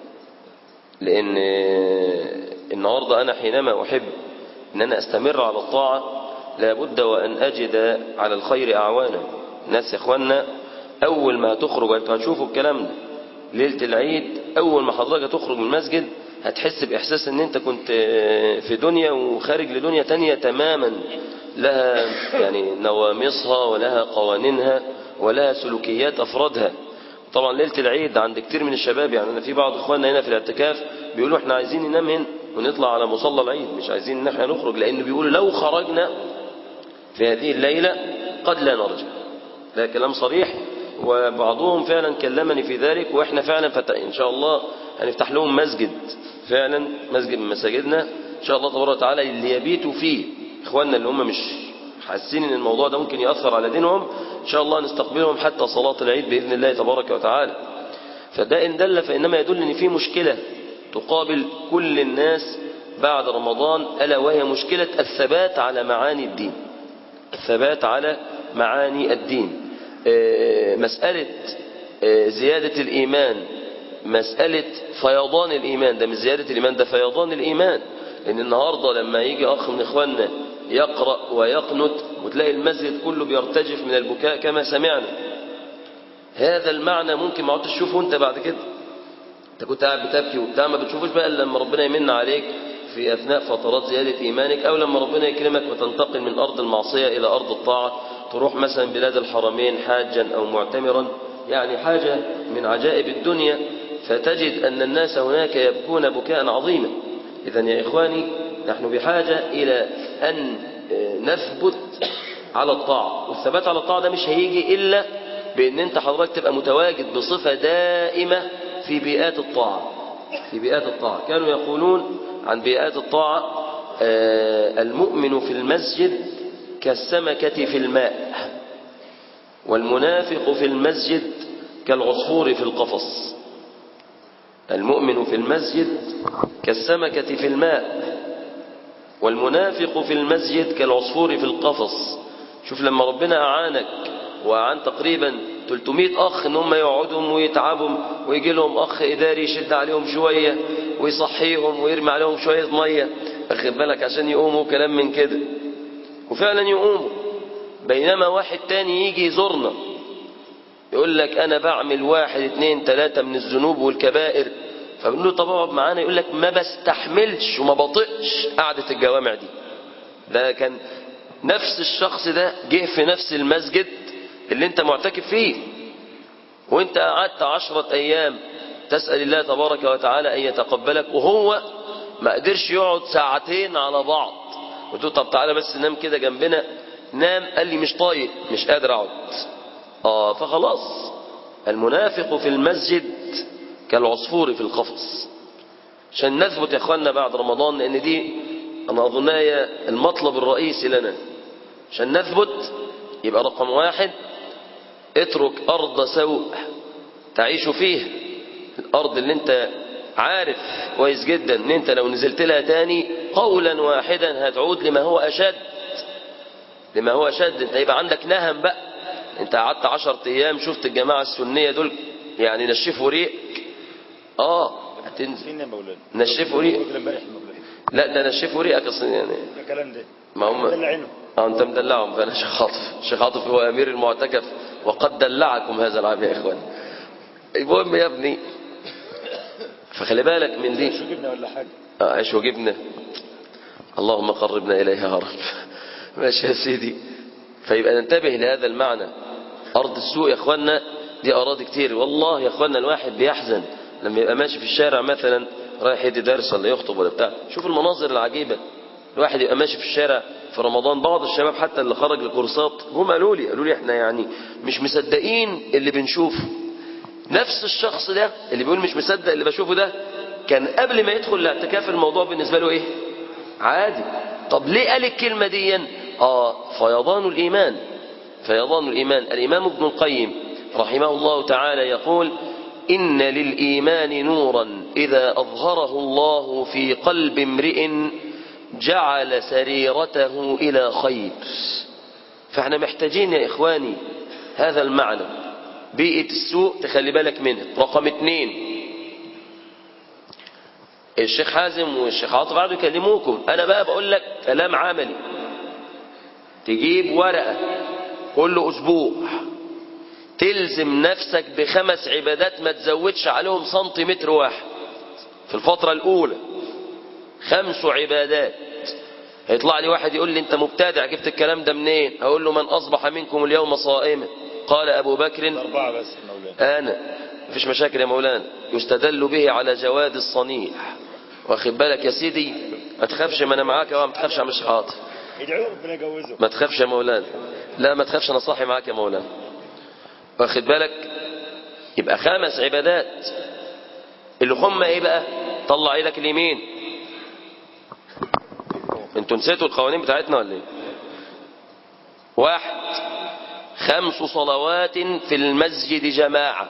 لأن النهاردة أنا حينما أحب أن أنا أستمر على الطاعة لابد وأن أجد على الخير أعوانا الناس يا إخوانا أول ما تخرج أنتوا هتشوفوا الكلام ده ليلة العيد أول ما حضرتك تخرج من المسجد هتحس بإحساس أن أنت كنت في دنيا وخارج لدنيا تانية تماما لها يعني نوامصها ولها قوانينها ولها سلوكيات أفرادها طبعا ليلة العيد عند كتير من الشباب يعني أنا في بعض إخواننا هنا في الاعتكاف بيقولوا احنا عايزين ننام هنا ونطلع على مصلى العيد مش عايزين ان احنا نخرج لأن بيقولوا لو خرجنا في هذه الليلة قد لا نرجع ده كلام صريح وبعضهم فعلا كلمني في ذلك واحنا فعلا فت... ان شاء الله هنفتح لهم مسجد فعلا مسجد من مساجدنا ان شاء الله تبارك وتعالى اللي يبيتوا فيه اخواننا اللي هم مش حاسين ان الموضوع ده ممكن يأثر على دينهم ان شاء الله نستقبلهم حتى صلاة العيد بإذن الله تبارك وتعالى فده إن دل فإنما يدل ان في مشكلة تقابل كل الناس بعد رمضان ألا وهي مشكلة الثبات على معاني الدين الثبات على معاني الدين آه، مسألة آه، زيادة الإيمان مسألة فيضان الإيمان ده مش زيادة الإيمان ده فيضان الإيمان لأن النهاردة لما يجي أخ من إخواننا يقرأ ويقنت وتلاقي المسجد كله بيرتجف من البكاء كما سمعنا هذا المعنى ممكن ما عدتش تشوفه أنت بعد كده أنت كنت قاعد بتبكي وبتاع ما بتشوفوش بقى إلا لما ربنا يمن عليك في أثناء فترات زيادة إيمانك أو لما ربنا يكرمك وتنتقل من أرض المعصية إلى أرض الطاعة تروح مثلا بلاد الحرمين حاجا أو معتمرا يعني حاجة من عجائب الدنيا فتجد أن الناس هناك يبكون بكاء عظيما إذا يا إخواني نحن بحاجة إلى أن نثبت على الطاعة والثبات على الطاعة ده مش هيجي إلا بأن أنت حضرتك تبقى متواجد بصفة دائمة في بيئات الطاعة في بيئات الطاعة كانوا يقولون عن بيئات الطاعة آه، المؤمن في المسجد كالسمكة في الماء والمنافق في المسجد كالعصفور في القفص المؤمن في المسجد كالسمكة في الماء والمنافق في المسجد كالعصفور في القفص شوف لما ربنا أعانك وأعان تقريبا 300 أخ إن هم يقعدهم ويتعبوا ويجي لهم أخ إداري يشد عليهم شوية ويصحيهم ويرمي عليهم شوية مية أخذ بالك عشان يقوموا كلام من كده وفعلا يقوموا بينما واحد تاني يجي يزورنا يقول لك أنا بعمل واحد اتنين تلاتة من الذنوب والكبائر فبنقول له طب اقعد معانا يقول لك ما بستحملش وما بطقش قعدة الجوامع دي ده كان نفس الشخص ده جه في نفس المسجد اللي انت معتكف فيه وانت قعدت عشرة ايام تسأل الله تبارك وتعالى ان يتقبلك وهو ما قدرش يقعد ساعتين على بعض قلت له طب تعالى بس نام كده جنبنا نام قال لي مش طايق مش قادر اقعد اه فخلاص المنافق في المسجد كالعصفور في القفص عشان نثبت يا اخواننا بعد رمضان لان دي انا اظنها هي المطلب الرئيسي لنا عشان نثبت يبقى رقم واحد اترك ارض سوء تعيش فيها الارض اللي انت عارف كويس جدا ان انت لو نزلت لها تاني قولا واحدا هتعود لما هو اشد لما هو اشد انت يبقى عندك نهم بقى انت قعدت عشر ايام شفت الجماعة السنية دول يعني نشفوا ريقك اه هتنزل فين يا مولانا نشفوا ريقك قلت امبارح يا مولانا لا ده نشفوا ريقك اصلا يعني ده كلام ده ما هم دلعينه اه انت مدلعهم فانا شيخ عاطف شيخ عاطف هو امير المعتكف وقد دلعكم هذا العام يا اخوان المهم يا ابني فخلي بالك من دي شو جبنا ولا حاجه آه، عيش وجبنه اللهم قربنا اليها يا رب ماشي يا سيدي فيبقى ننتبه لهذا المعنى ارض السوء يا اخوانا دي اراضي كتير والله يا اخوانا الواحد بيحزن لما يبقى ماشي في الشارع مثلا رايح يدي درس ولا يخطب ولا بتاع شوف المناظر العجيبه الواحد يبقى ماشي في الشارع في رمضان بعض الشباب حتى اللي خرج لكورسات هم قالوا لي قالوا لي احنا يعني مش مصدقين اللي بنشوفه نفس الشخص ده اللي بيقول مش مصدق اللي بشوفه ده كان قبل ما يدخل الاعتكاف الموضوع بالنسبه له ايه عادي طب ليه قال الكلمه دي اه فيضان الايمان فيضان الايمان الامام ابن القيم رحمه الله تعالى يقول ان للايمان نورا اذا اظهره الله في قلب امرئ جعل سريرته الى خير فاحنا محتاجين يا اخواني هذا المعنى بيئة السوء تخلي بالك منها رقم اتنين الشيخ حازم والشيخ عاطف قعدوا يكلموكم انا بقى بقول لك كلام عملي تجيب ورقة كل اسبوع تلزم نفسك بخمس عبادات ما تزودش عليهم سنتيمتر واحد في الفترة الاولى خمس عبادات هيطلع لي واحد يقول لي انت مبتدع جبت الكلام ده منين هقول له من اصبح منكم اليوم صائما قال ابو بكر اربعه بس يا مولانا أنا مفيش مشاكل يا مولانا يستدل به على جواد الصنيع واخد بالك يا سيدي ما تخافش ما انا معاك أهو، ما تخافش يا مش حاضر ادعوا ربنا يجوزه ما تخافش يا مولانا لا ما تخافش انا صاحي معاك يا مولانا واخد بالك يبقى خمس عبادات اللي هم ايه بقى طلع ايدك اليمين انتوا نسيتوا القوانين بتاعتنا ولا ايه واحد خمس صلوات في المسجد جماعة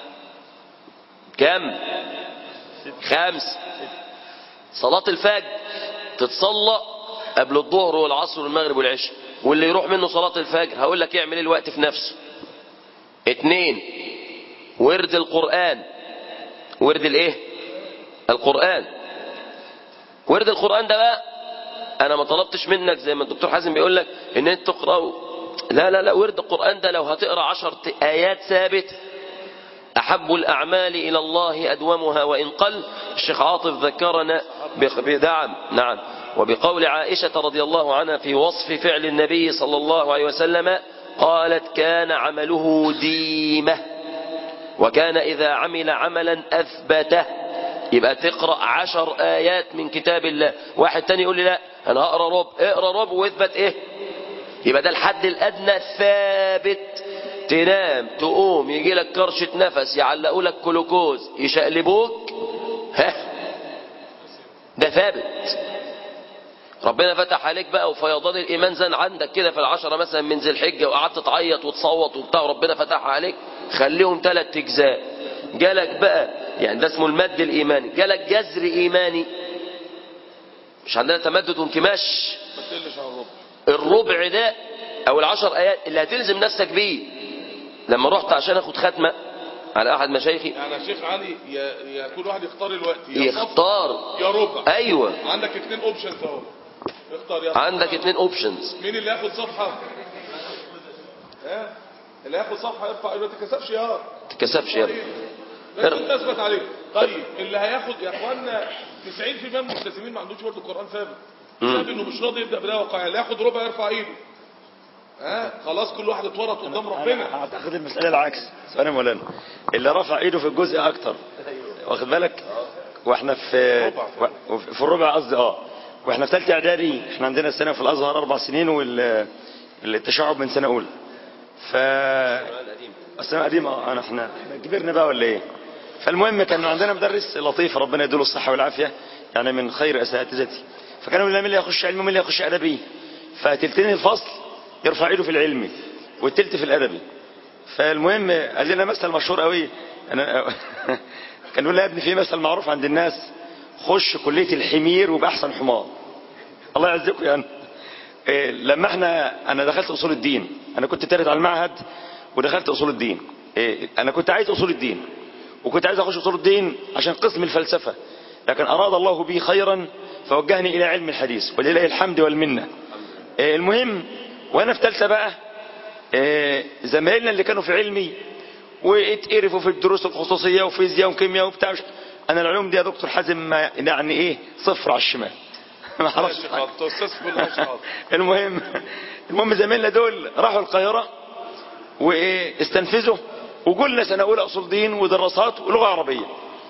كم خمس صلاة الفجر تتصلى قبل الظهر والعصر والمغرب والعشاء واللي يروح منه صلاة الفجر هقول لك يعمل ايه الوقت في نفسه اتنين ورد القرآن ورد الايه القرآن ورد القرآن ده بقى انا ما طلبتش منك زي ما الدكتور حازم بيقول لك ان انت تقرأه لا لا لا ورد القرآن ده لو هتقرأ عشر آيات ثابت أحب الأعمال إلى الله أدومها وإن قل الشيخ عاطف ذكرنا بق- بدعم نعم وبقول عائشة رضي الله عنها في وصف فعل النبي صلى الله عليه وسلم قالت كان عمله ديمة وكان إذا عمل عملا أثبته يبقى تقرأ عشر آيات من كتاب الله واحد تاني يقول لي لا أنا هقرأ رب اقرأ رب واثبت إيه يبقى ده الحد الأدنى ثابت تنام تقوم يجي لك كرشة نفس يعلقوا لك كلوكوز يشقلبوك ها ده ثابت ربنا فتح عليك بقى وفيضان الإيمان زان عندك كده في العشرة مثلا من ذي الحجة وقعدت تعيط وتصوت وبتاع ربنا فتحها عليك خليهم ثلاث أجزاء جالك بقى يعني ده اسمه المد الإيماني جالك جذر إيماني مش عندنا تمدد وانكماش ما تقلش عن الربع الربع ده او العشر ايات اللي هتلزم نفسك بيه لما رحت عشان اخد ختمه على احد مشايخي يعني يا شيخ علي يا, يا كل واحد يختار الوقت يا صف يختار يا ربع ايوه عندك اتنين اوبشنز اهو اختار يا عندك صفحة. اتنين اوبشنز مين اللي ياخد صفحه ها اللي ياخد صفحه يرفع ما تتكسفش يا تكسبش يا ابني ده كنت اثبت عليه طيب اللي هياخد يا اخوانا 90% من الملتزمين ما عندوش برضه القران ثابت بسبب انه مش راضي يبدا بدايه واقعيه اللي ياخد ربع يرفع ايده ها خلاص كل واحد اتورط قدام ربنا انا اعتقد المسألة العكس سؤال يا مولانا اللي رفع ايده في الجزء اكتر واخد بالك واحنا في و- في الربع قصدي اه واحنا في ثالثه اعدادي احنا عندنا السنه في الازهر اربع سنين والتشعب من سنه اولى ف السنه القديمه اه انا احنا احنا كبرنا بقى ولا ايه فالمهم كان عندنا مدرس لطيف ربنا يديله الصحه والعافيه يعني من خير اساتذتي فكانوا يقولوا لنا مين اللي يخش علمي ومين اللي يخش ادبي فتلتين الفصل يرفع ايده في العلمي والتلت في الادبي فالمهم قال لنا مثل مشهور قوي انا كان يقول لي يا ابني في مثل معروف عند الناس خش كليه الحمير ويبقى احسن حمار الله يعزكم يعني إيه، لما احنا انا دخلت اصول الدين انا كنت تالت على المعهد ودخلت اصول الدين إيه، انا كنت عايز اصول الدين وكنت عايز اخش اصول الدين عشان قسم الفلسفه لكن اراد الله بي خيرا فوجهني الى علم الحديث ولله الحمد والمنه إيه، المهم وانا في ثالثه بقى إيه، زمايلنا اللي كانوا في علمي واتقرفوا في الدروس الخصوصيه وفيزياء وكيمياء وبتاع انا العلوم دي يا دكتور حازم ما- يعني ايه صفر على الشمال ما اعرفش ماشي حاجة. خالص استاذ في كل ماشي خالص المهم المهم زمايلنا دول راحوا القاهرة واستنفذوا وقلنا سنة أولى أصول دين ودراسات ولغة عربية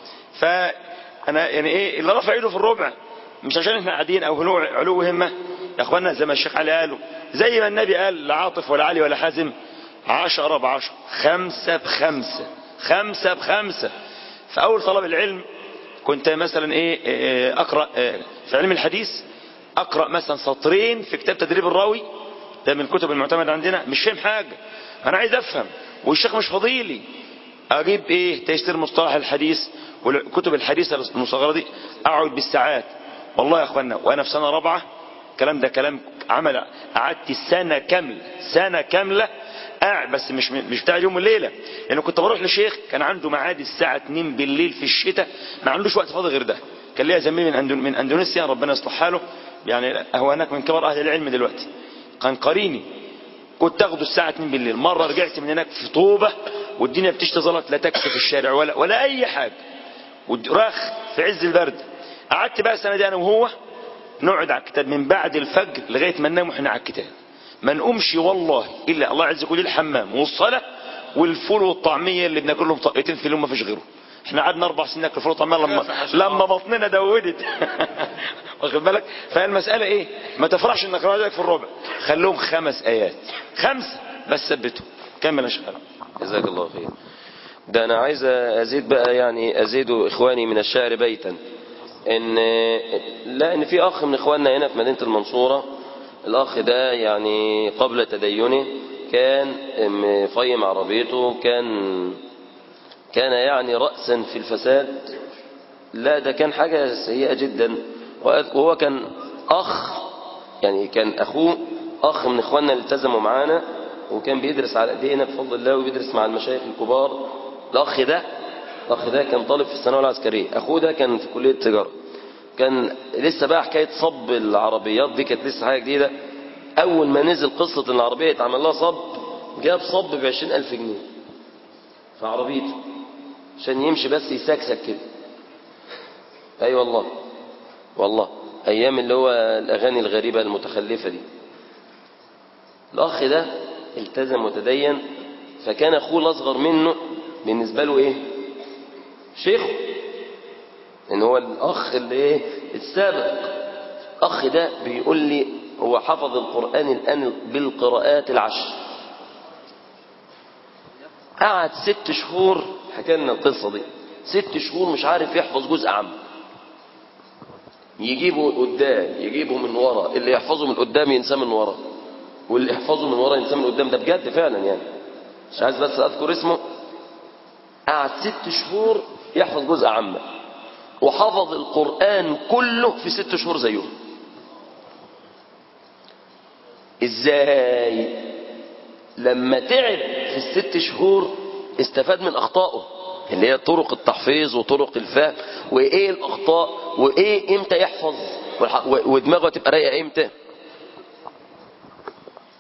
فأنا يعني إيه اللي رفع إيده في الربع مش عشان إحنا قاعدين أو هلو علو همة يا إخوانا زي ما الشيخ علي قالوا زي ما النبي قال لا عاطف ولا علي ولا حازم عشرة بعشرة خمسة بخمسة خمسة بخمسة فأول طلب العلم كنت مثلا إيه إيه، أقرأ إيه، في علم الحديث اقرا مثلا سطرين في كتاب تدريب الراوي ده من الكتب المعتمده عندنا مش فاهم حاجه انا عايز افهم والشيخ مش فاضيلي اجيب ايه تيسير مصطلح الحديث والكتب الحديثه المصغره دي اقعد بالساعات والله يا اخوانا وانا في سنه رابعه الكلام ده كلام عمل قعدت سنه كامله سنه كامله قاعد بس مش مش بتاع اليوم والليله لان كنت بروح لشيخ كان عنده ميعاد الساعه 2 بالليل في الشتاء ما عندوش وقت فاضي غير ده كان ليا زميل من أندون من اندونيسيا ربنا يصلح حاله يعني هو هناك من كبار اهل العلم دلوقتي كان قريني كنت اخده الساعة 2 بالليل مرة رجعت من هناك في طوبة والدنيا بتشتي زلط لا تاكسي في الشارع ولا ولا اي حاجة وراخ في عز البرد قعدت بقى السنة دي انا وهو نقعد على الكتاب من بعد الفجر لغاية ما ننام واحنا على الكتاب ما نقومش والله الا الله عز وجل الحمام والصلاة والفول والطعمية اللي بناكلهم طقتين في اليوم ما فيش غيره احنا قعدنا اربع سنين ناكل فول وطعمية لما لما بطننا دودت واخد بالك فالمسألة ايه ما تفرحش انك راجعك في الربع خلوهم خمس ايات خمسة بس ثبتهم كمل يا شيخ جزاك الله خير ده انا عايز ازيد بقى يعني ازيد اخواني من الشعر بيتا ان لا ان في اخ من اخواننا هنا في مدينة المنصورة الاخ ده يعني قبل تدينه كان مفيم عربيته كان كان يعني رأسا في الفساد لا ده كان حاجة سيئة جدا وهو كان أخ يعني كان أخوه أخ من إخواننا اللي التزموا معانا وكان بيدرس على ايدينا بفضل الله وبيدرس مع المشايخ الكبار الأخ ده الأخ ده كان طالب في الثانوية العسكرية أخوه ده كان في كلية التجارة كان لسه بقى حكاية صب العربيات دي كانت لسه حاجة جديدة أول ما نزل قصة إن العربية يتعمل لها صب جاب صب ب 20000 جنيه في عربيته عشان يمشي بس يسكسك كده اي أيوة والله والله ايام اللي هو الاغاني الغريبة المتخلفة دي الاخ ده التزم وتدين فكان اخوه الاصغر منه بالنسبة له ايه شيخه ان هو الاخ اللي ايه السابق الاخ ده بيقول لي هو حفظ القرآن الان بالقراءات العشر قعد ست شهور حكى لنا القصة دي ست شهور مش عارف يحفظ جزء عام يجيبه قدام يجيبه من ورا اللي يحفظه من قدام ينساه من ورا واللي يحفظه من ورا ينساه من قدام ده بجد فعلا يعني مش عايز بس اذكر اسمه قعد ست شهور يحفظ جزء عامة وحفظ القرآن كله في ست شهور زيهم ازاي لما تعب في الست شهور استفاد من اخطائه اللي هي طرق التحفيظ وطرق الفهم وايه الاخطاء وايه امتى يحفظ ودماغه تبقى رايقه امتى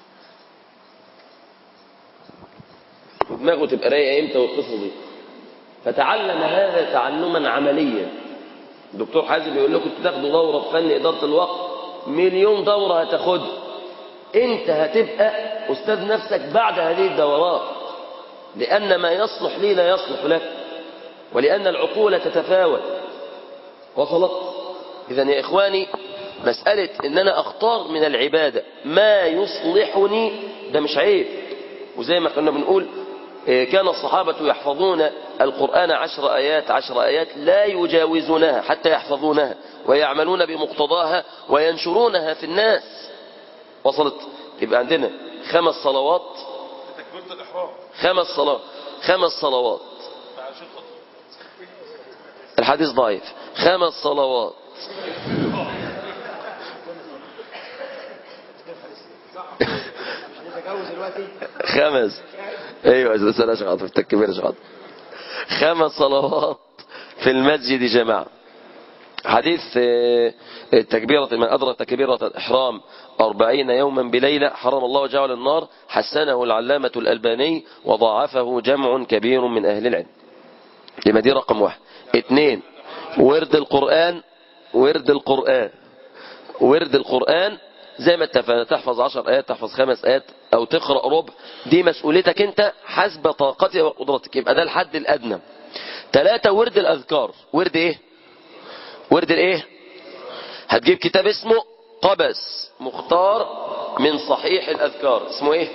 ودماغه تبقى رايقه امتى والقصه دي فتعلم هذا تعلما عمليا الدكتور حازم يقول لكم تاخدوا دورة في فن إدارة الوقت مليون دورة هتاخدها انت هتبقى أستاذ نفسك بعد هذه الدورات لأن ما يصلح لي لا يصلح لك ولأن العقول تتفاوت وصلت إذا يا إخواني مسألة إن أنا أختار من العبادة ما يصلحني ده مش عيب وزي ما كنا بنقول إيه، كان الصحابة يحفظون القرآن عشر آيات عشر آيات لا يجاوزونها حتى يحفظونها ويعملون بمقتضاها وينشرونها في الناس وصلت يبقى عندنا خمس صلوات تكبيرة الإحرام خمس صلوات خمس صلوات الحديث ضعيف خمس صلوات خمس ايوه يا استاذ اشغال في التكبير اشغال خمس صلوات في المسجد جماعه حديث آه، التكبيرة من أدرك تكبيرة الإحرام أربعين يوما بليلة حرم الله جعل النار حسنه العلامة الألباني وضاعفه جمع كبير من أهل العلم يبقى دي رقم واحد اثنين ورد القرآن ورد القرآن ورد القرآن زي ما اتفقنا تحفظ عشر آيات تحفظ خمس آيات أو تقرأ ربع دي مسؤوليتك أنت حسب طاقتك وقدرتك يبقى ده الحد الأدنى ثلاثة ورد الأذكار ورد إيه ورد الإيه هتجيب كتاب اسمه قبس مختار من صحيح الأذكار اسمه إيه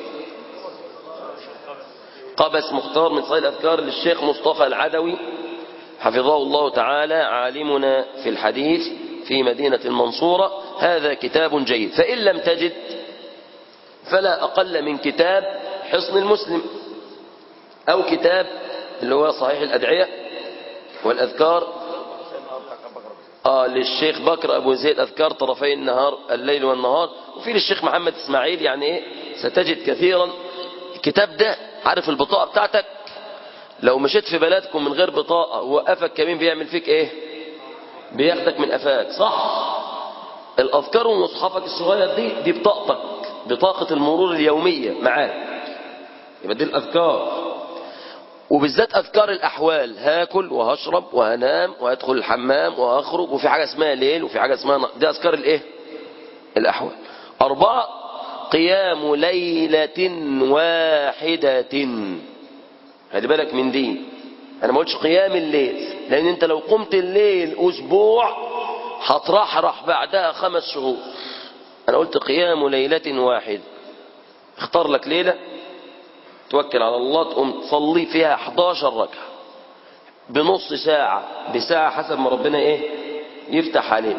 قبس مختار من صحيح الأذكار للشيخ مصطفى العدوي حفظه الله تعالى عالمنا في الحديث في مدينة المنصورة هذا كتاب جيد فإن لم تجد فلا أقل من كتاب حصن المسلم أو كتاب اللي هو صحيح الأدعية والأذكار آه للشيخ بكر أبو زيد أذكار طرفي النهار الليل والنهار وفي للشيخ محمد إسماعيل يعني إيه ستجد كثيرا الكتاب ده عارف البطاقة بتاعتك لو مشيت في بلدكم من غير بطاقة وقفك كمين بيعمل فيك إيه بياخدك من قفاك صح الأذكار ومصحفك الصغير دي دي بطاقتك بطاقة المرور اليومية معاك يبقى دي الأذكار وبالذات أذكار الأحوال هاكل وهشرب وهنام وهدخل الحمام وهخرج وفي حاجة اسمها ليل وفي حاجة اسمها نهار. دي أذكار الإيه الأحوال أربعة قيام ليلة واحدة خلي بالك من دي أنا ما قلتش قيام الليل لأن أنت لو قمت الليل أسبوع هترحرح بعدها خمس شهور أنا قلت قيام ليلة واحدة اختار لك ليلة توكل على الله تقوم تصلي فيها 11 ركعة بنص ساعة بساعة حسب ما ربنا ايه يفتح عليك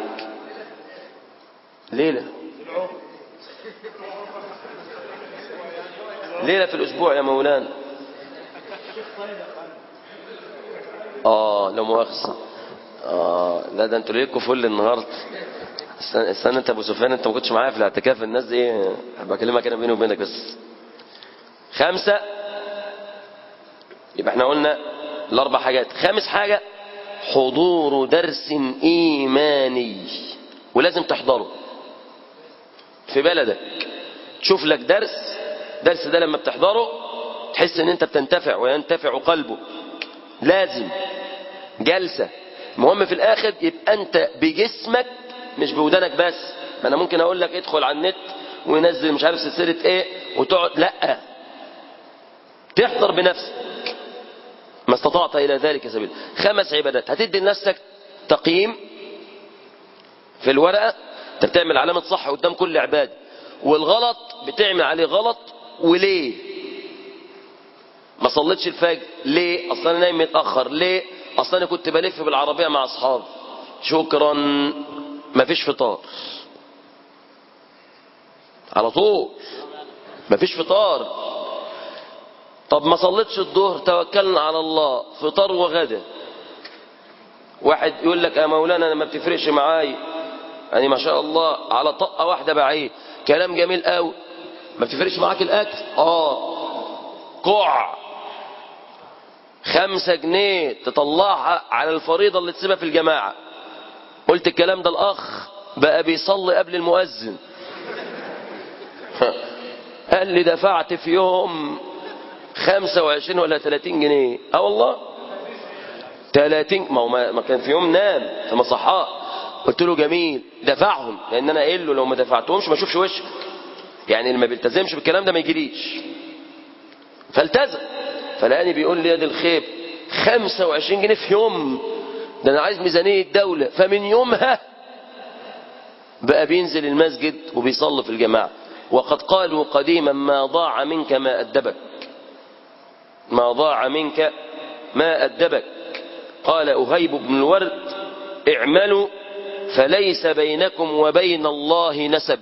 ليلة ليلة في الأسبوع يا مولانا آه لا مؤاخذة آه لا ده انتوا ليكوا فل النهارده استنى, استنى انت ابو سفيان انت ما كنتش معايا في الاعتكاف الناس دي ايه بكلمك انا بيني وبينك بس خمسة يبقى احنا قلنا الاربع حاجات خامس حاجة حضور درس ايماني ولازم تحضره في بلدك تشوف لك درس درس ده لما بتحضره تحس ان انت بتنتفع وينتفع قلبه لازم جلسة المهم في الاخر يبقى انت بجسمك مش بودانك بس ما انا ممكن اقول لك ادخل على النت وينزل مش عارف سلسلة ايه وتقعد لا تحضر بنفسك ما استطعت الى ذلك سبيل خمس عبادات هتدي لنفسك تقييم في الورقة انت بتعمل علامة صح قدام كل عبادة والغلط بتعمل عليه غلط وليه ما صليتش الفجر ليه اصلا انا نايم متاخر ليه اصلا انا كنت بلف بالعربيه مع اصحابي شكرا مفيش فطار على طول مفيش فطار طب ما صليتش الظهر توكلنا على الله فطار وغدا واحد يقول لك يا مولانا انا ما بتفرقش معايا يعني ما شاء الله على طقه واحده بعيد كلام جميل قوي ما بتفرقش معاك الاكل اه كوع خمسة جنيه تطلعها على الفريضة اللي تسيبها في الجماعة قلت الكلام ده الأخ بقى بيصلي قبل المؤذن قال لي دفعت في يوم خمسة وعشرين ولا ثلاثين جنيه اه والله 30 ما هو ما ما كان في يوم نام فما صحاه قلت له جميل دفعهم لان انا قايل له لو ما دفعتهمش ما اشوفش وشك يعني اللي ما بيلتزمش بالكلام ده ما يجيليش فالتزم فلقاني بيقول لي يا دي الخيب 25 جنيه في يوم ده انا عايز ميزانيه دوله فمن يومها بقى بينزل المسجد وبيصلي في الجماعه وقد قالوا قديما ما ضاع منك ما ادبك ما ضاع منك ما أدبك قال أهيب بن الورد اعملوا فليس بينكم وبين الله نسب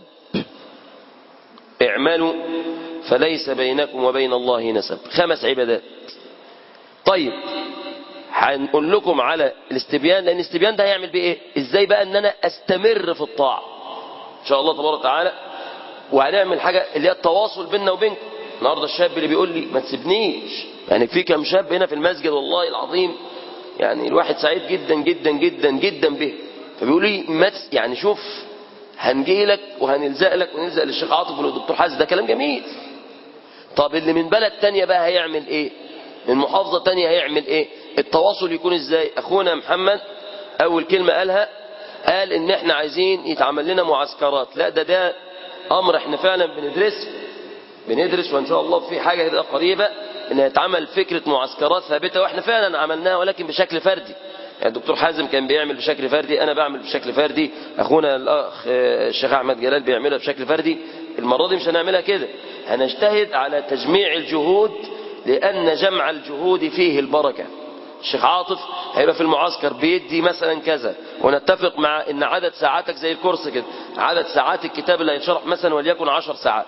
اعملوا فليس بينكم وبين الله نسب خمس عبادات طيب هنقول لكم على الاستبيان لان الاستبيان ده هيعمل بيه ايه ازاي بقى ان انا استمر في الطاعه ان شاء الله تبارك وتعالى وهنعمل حاجه اللي هي التواصل بيننا وبينكم النهارده الشاب اللي بيقول لي ما تسيبنيش يعني في كم شاب هنا في المسجد والله العظيم يعني الواحد سعيد جدا جدا جدا جدا به فبيقول لي ما تس- يعني شوف هنجي لك وهنلزق لك ونلزق للشيخ عاطف وللدكتور حازم ده كلام جميل طب اللي من بلد تانية بقى هيعمل ايه من محافظة تانية هيعمل ايه التواصل يكون ازاي اخونا محمد اول كلمة قالها قال ان احنا عايزين يتعمل لنا معسكرات لا ده ده امر احنا فعلا بندرسه بندرس وان شاء الله في حاجة كده قريبة ان يتعمل فكرة معسكرات ثابتة واحنا فعلا عملناها ولكن بشكل فردي يعني الدكتور حازم كان بيعمل بشكل فردي انا بعمل بشكل فردي اخونا الاخ آه، الشيخ احمد جلال بيعملها بشكل فردي المرة دي مش هنعملها كده هنجتهد على تجميع الجهود لان جمع الجهود فيه البركة الشيخ عاطف هيبقى في المعسكر بيدي مثلا كذا ونتفق مع ان عدد ساعاتك زي الكورس كده عدد ساعات الكتاب اللي هيتشرح مثلا وليكن عشر ساعات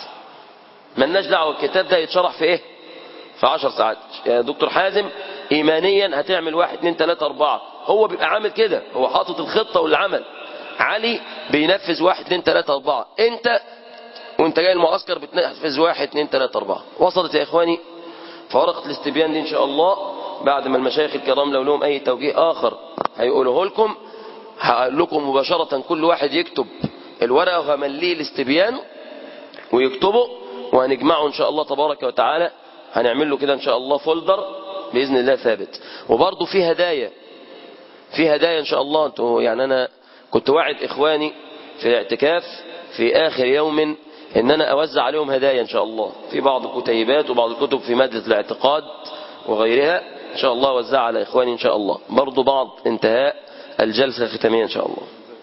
ملناش دعوه الكتاب ده يتشرح في ايه في عشر ساعات يا دكتور حازم ايمانيا هتعمل واحد اتنين تلاتة اربعة هو بيبقى عامل كده هو حاطط الخطة والعمل علي بينفذ واحد اتنين تلاتة اربعة انت وانت جاي المعسكر بتنفذ واحد اتنين تلاتة اربعة وصلت يا اخواني فورقة الاستبيان دي ان شاء الله بعد ما المشايخ الكرام لو لهم اي توجيه اخر هيقوله لكم هقول لكم مباشرة كل واحد يكتب الورقة وهمليه الاستبيان ويكتبه وهنجمعه ان شاء الله تبارك وتعالى هنعمل له كده ان شاء الله فولدر باذن الله ثابت وبرضه في هدايا في هدايا ان شاء الله انتوا يعني انا كنت واعد اخواني في الاعتكاف في اخر يوم ان انا اوزع عليهم هدايا ان شاء الله في بعض الكتيبات وبعض الكتب في ماده الاعتقاد وغيرها ان شاء الله اوزعها على اخواني ان شاء الله برضه بعض انتهاء الجلسه الختاميه ان شاء الله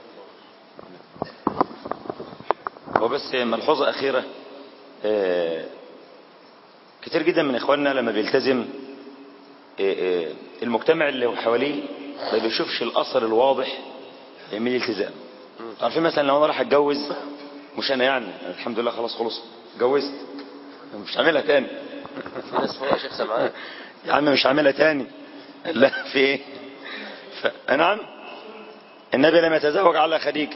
وبس ملحوظة أخيرة آه، كتير جدا من إخواننا لما بيلتزم آه، آه، المجتمع اللي حواليه ما بيشوفش الأثر الواضح من الالتزام عارفين مثلا لو أنا راح أتجوز مش أنا يعني الحمد لله خلاص خلص اتجوزت مش هعملها تاني في ناس فوق يا شيخ سمعان يا عم مش هعملها تاني لا في ايه ف... نعم النبي لم يتزوج على خديجة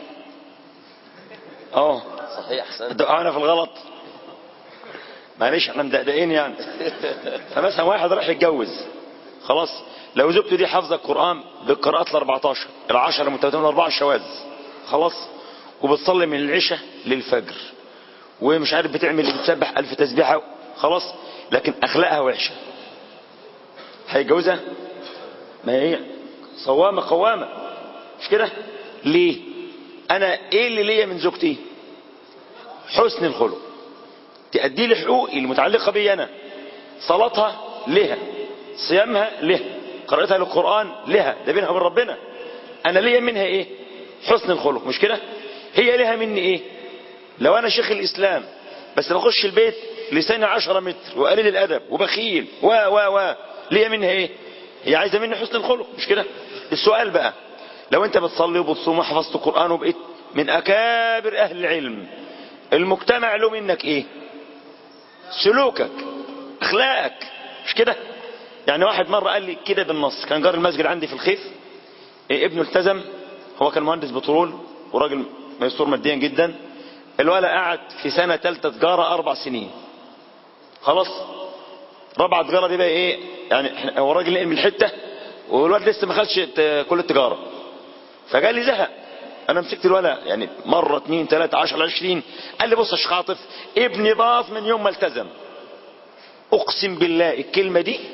اه صحيح احسنت دعانا في الغلط معلش احنا مدقدقين يعني فمثلا واحد راح يتجوز خلاص لو زوجته دي حافظه القران بالقراءات ال 14 العشر المتواترين الاربعه الشواذ خلاص وبتصلي من العشاء للفجر ومش عارف بتعمل بتسبح ألف تسبيحه خلاص لكن اخلاقها وحشه هيتجوزها ما هي صوامه قوامه مش كده ليه انا ايه اللي ليا من زوجتي حسن الخلق تأدي لي حقوقي المتعلقة بي أنا صلاتها لها صيامها لها قراءتها للقرآن لها ده بينها وبين ربنا أنا ليا منها إيه حسن الخلق مش كده هي لها مني إيه لو أنا شيخ الإسلام بس بخش البيت لساني عشرة متر وقليل الأدب وبخيل و و و ليا منها إيه هي عايزة مني حسن الخلق مش كده السؤال بقى لو أنت بتصلي وبتصوم وحفظت القرآن وبقيت من أكابر أهل العلم المجتمع له منك ايه سلوكك اخلاقك مش كده يعني واحد مرة قال لي كده بالنص كان جار المسجد عندي في الخيف إيه ابنه التزم هو كان مهندس بترول وراجل ميسور ماديا جدا الولد قعد في سنة تالتة تجارة أربع سنين خلاص رابعة تجارة دي بقى إيه يعني إحنا- هو راجل نقل من الحتة والولد لسه ما خدش ت- كل التجارة فقال لي زهق انا مسكت الولد يعني مرة اتنين تلاتة عشر عشرين قال لي بص يا شيخ عاطف ابني باظ من يوم ما التزم اقسم بالله الكلمة دي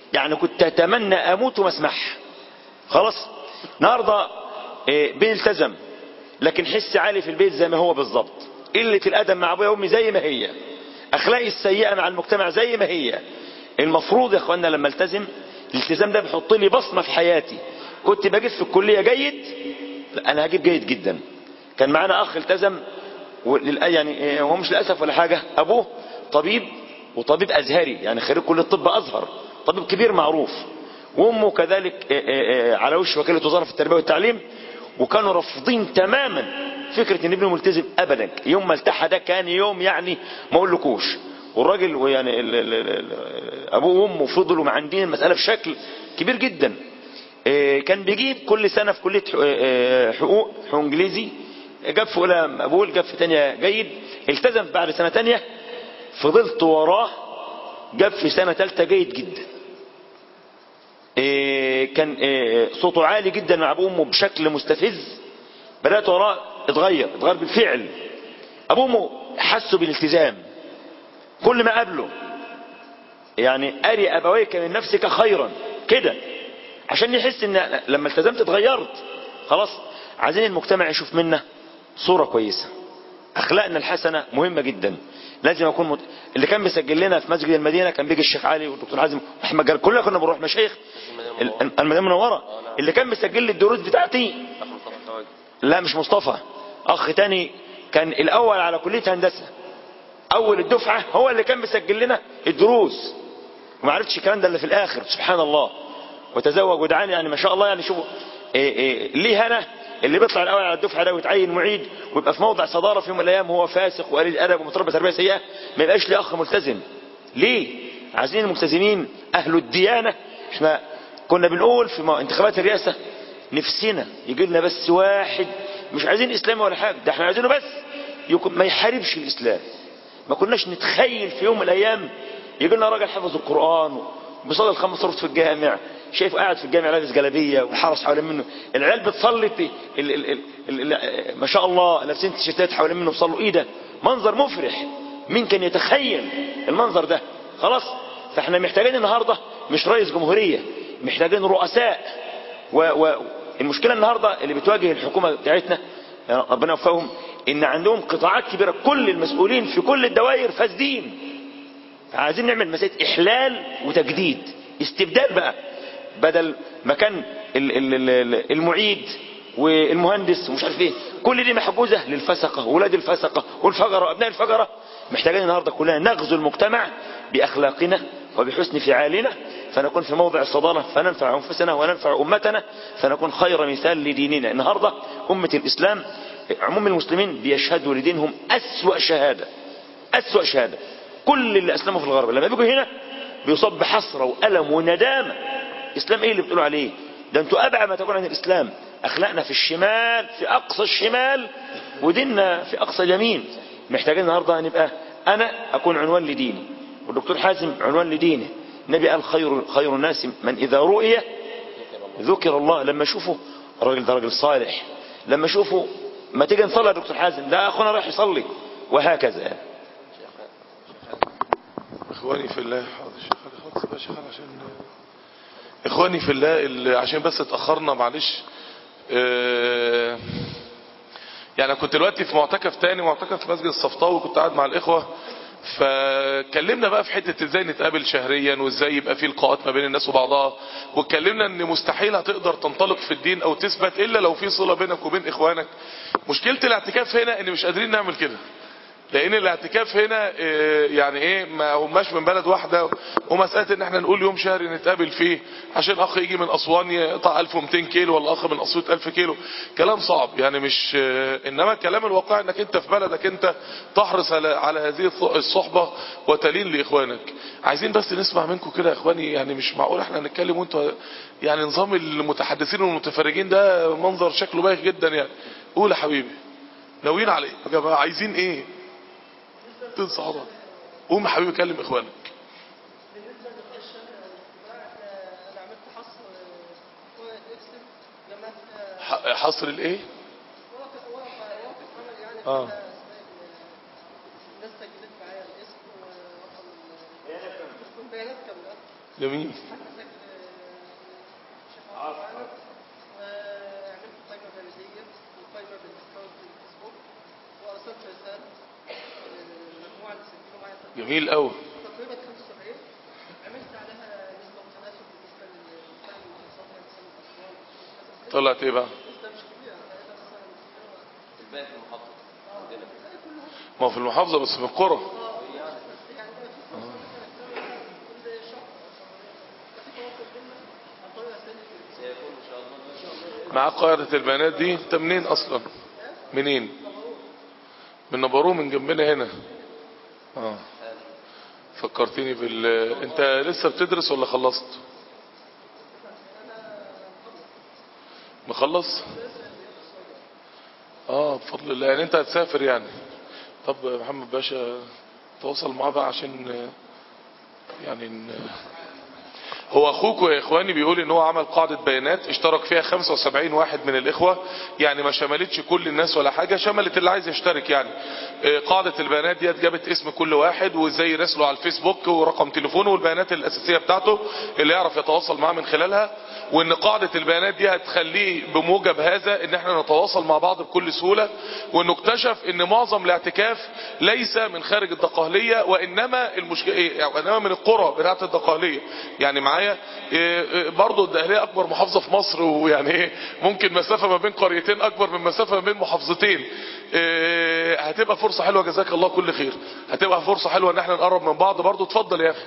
يعني كنت اتمنى اموت وما اسمعها خلاص النهارده إيه، بيلتزم لكن حس عالي في البيت زي ما هو بالظبط قله الادب مع ابويا وامي زي ما هي اخلاقي السيئه مع المجتمع زي ما هي المفروض يا اخوانا لما التزم الالتزام ده بيحط لي بصمه في حياتي كنت بجيب في الكليه جيد لا انا هجيب جيد جدا كان معانا اخ التزم وللأ- يعني إيه، هو مش للاسف ولا حاجه ابوه طبيب وطبيب ازهري يعني خريج كليه الطب ازهر طبيب كبير معروف وامه كذلك إيه، إيه، إيه، على وش وكاله وزاره في التربيه والتعليم وكانوا رافضين تماما فكره ان ابنه ملتزم ابدا يوم ما التحى ده كان يوم يعني ما اقولكوش والراجل ويعني ال- ال- ال- ال- ابوه وامه فضلوا معندين المساله بشكل كبير جدا إيه، كان بيجيب كل سنه في كليه حقوق- إيه، حقوق حقوق انجليزي جاب في اولى مقبول جاب في ثانيه جيد التزم بعد سنه ثانيه فضلت وراه جاب في سنه ثالثه جيد جدا إيه، كان إيه، صوته عالي جدا مع ابوه وامه بشكل مستفز بدات وراه اتغير اتغير بالفعل ابوه وامه حسوا بالالتزام كل ما قابله يعني اري ابويك من نفسك خيرا كده عشان يحس ان لما التزمت اتغيرت خلاص عايزين المجتمع يشوف منا صوره كويسه اخلاقنا الحسنه مهمه جدا لازم اكون مت... اللي كان بيسجل لنا في مسجد المدينه كان بيجي الشيخ علي والدكتور حازم واحمد جلال كلنا كنا بنروح مشايخ ال- المدينه المنوره اللي كان بيسجل لي الدروس بتاعتي أخ مصطفى الخواجة. لا مش مصطفى اخ تاني كان الاول على كليه هندسه اول الدفعه هو اللي كان بيسجل لنا الدروس وما عرفتش الكلام ده الا في الاخر سبحان الله وتزوج ودعاني يعني ما شاء الله يعني شوفوا إيه إيه ليه انا اللي بيطلع الاول على الدفعه ده ويتعين معيد ويبقى في موضع صداره في يوم من الايام هو فاسق وقليل ادب ومتربى تربيه سيئه ما يبقاش لي اخ ملتزم ليه عايزين الملتزمين اهل الديانه احنا كنا بنقول في مو- انتخابات الرئاسه نفسنا يجي لنا بس واحد مش عايزين اسلام ولا حاجه ده احنا عايزينه بس يكون ما يحاربش الاسلام ما كناش نتخيل في يوم من الايام يجي لنا راجل حفظ القران وبيصلي الخمس صلوات في الجامع شايف قاعد في الجامع لابس جلابيه والحرس حوالين منه العيال بتصلي ت- ال ال ال ال ال ما شاء الله لابسين تيشيرتات حوالين منه بيصلوا ايه ده منظر مفرح مين كان يتخيل المنظر ده خلاص فاحنا محتاجين النهارده مش رئيس جمهوريه محتاجين رؤساء والمشكله النهارده اللي بتواجه الحكومه بتاعتنا يا ربنا يوفقهم ان عندهم قطاعات كبيره كل المسؤولين في كل الدوائر فاسدين عايزين نعمل مسألة إحلال وتجديد استبدال بقى بدل ما كان ال- ال- ال- ال- المعيد والمهندس ومش عارف ايه كل دي محجوزة للفسقة ولاد الفسقة والفجرة وأبناء الفجرة محتاجين النهاردة كلنا نغزو المجتمع بأخلاقنا وبحسن فعالنا فنكون في موضع الصدارة فننفع أنفسنا وننفع أمتنا فنكون خير مثال لديننا النهاردة أمة الإسلام عموم المسلمين بيشهدوا لدينهم أسوأ شهادة أسوأ شهادة كل اللي أسلموا في الغرب لما بيجوا هنا بيصاب بحسرة وألم وندامة إسلام إيه اللي بتقولوا عليه ده أنتوا أبعد ما تكون عن الإسلام أخلاقنا في الشمال في أقصى الشمال وديننا في أقصى اليمين محتاجين النهاردة نبقى أنا أكون عنوان لديني والدكتور حازم عنوان لدينه النبي قال خير خير الناس من إذا رؤي ذكر الله لما اشوفه الراجل ده راجل صالح لما اشوفه ما تيجي نصلي يا دكتور حازم ده اخونا رايح يصلي وهكذا اخواني في الله حاضر شيخ علي خلاص بقى شيخ علي عشان اخواني في الله اللي عشان بس اتاخرنا معلش آه، يعني أنا كنت دلوقتي في معتكف تاني معتكف في مسجد الصفطاوي كنت قاعد مع الاخوه فكلمنا بقى في حته ازاي نتقابل شهريا وازاي يبقى في لقاءات ما بين الناس وبعضها واتكلمنا ان مستحيل هتقدر تنطلق في الدين او تثبت الا لو في صله بينك وبين اخوانك مشكله الاعتكاف هنا ان مش قادرين نعمل كده لان الاعتكاف هنا آه، يعني ايه ما هماش من بلد واحده ومساله ان احنا نقول يوم شهري نتقابل فيه عشان اخ يجي من اسوان يقطع 1200 كيلو ولا اخ من اسيوط 1000 كيلو كلام صعب يعني مش آه، انما الكلام الواقع انك انت في بلدك انت تحرص على على هذه الص- الصحبه وتلين لاخوانك عايزين بس نسمع منكم كده يا اخواني يعني مش معقول احنا نتكلم وانتوا يعني نظام المتحدثين والمتفرجين ده منظر شكله بايخ جدا يعني قول يا حبيبي ناويين على ايه يا جماعه عايزين ايه تنسى عضل قوم يا حبيبي كلم اخوانك بالنسبه للقاء الشهر انا عملت حصر ورقه اكسل جمعت ح- حصر الايه ورقه ورقه ورقه عمل يعني آه. فيها اسماء الناس سجلت معايا الاسم ورقم ال- بيانات كامله جميل وعملت قائمة بلدية وقائمة بالاكونت الفيسبوك وارسلت رسالة مجموعة اللي سجلوا معايا جميل قوي تقريبا 75 عملت عليها نسبة وتناسب بالنسبة للمستوى المحافظات يعني مثلا أسوان مثلا طلعت ايه بقى نسبة مش كبيرة تقريبا مثلا الباقي في المحطة عندنا ما هو في المحافظة بس في القرى يعني ده في فرصة مثلا كل شهر أو شهرين ففي تواصل بينا عن طريق رسائل الفيسبوك. سيكون إن شاء الله معاك قاعدة البيانات دي انت منين اصلا منين من نبروه من جنبنا هنا اه فكرتني بال انت لسه بتدرس ولا خلصت مخلص اه بفضل الله يعني انت هتسافر يعني طب يا محمد باشا تواصل معاه بقى عشان آه، يعني ن- هو اخوكوا يا اخواني بيقول ان هو عمل قاعدة بيانات اشترك فيها 75 واحد من الاخوة يعني ما شملتش كل الناس ولا حاجة شملت اللي عايز يشترك يعني اه، قاعدة البيانات ديت جابت اسم كل واحد وازاي يراسله على الفيسبوك ورقم تليفونه والبيانات الاساسية بتاعته اللي يعرف يتواصل معاه من خلالها وان قاعدة البيانات دي هتخليه بموجب هذا ان احنا نتواصل مع بعض بكل سهولة وانه اكتشف ان معظم الاعتكاف ليس من خارج الدقهلية وانما المشكلة إيه؟ وانما من القرى بتاعة الدقهلية يعني معايا إيه، إيه، برضو الدقهلية اكبر محافظة في مصر ويعني ايه ممكن مسافة ما بين قريتين اكبر من مسافة ما بين محافظتين إيه، هتبقى فرصة حلوة جزاك الله كل خير هتبقى فرصة حلوة ان احنا نقرب من بعض برضو اتفضل يا اخي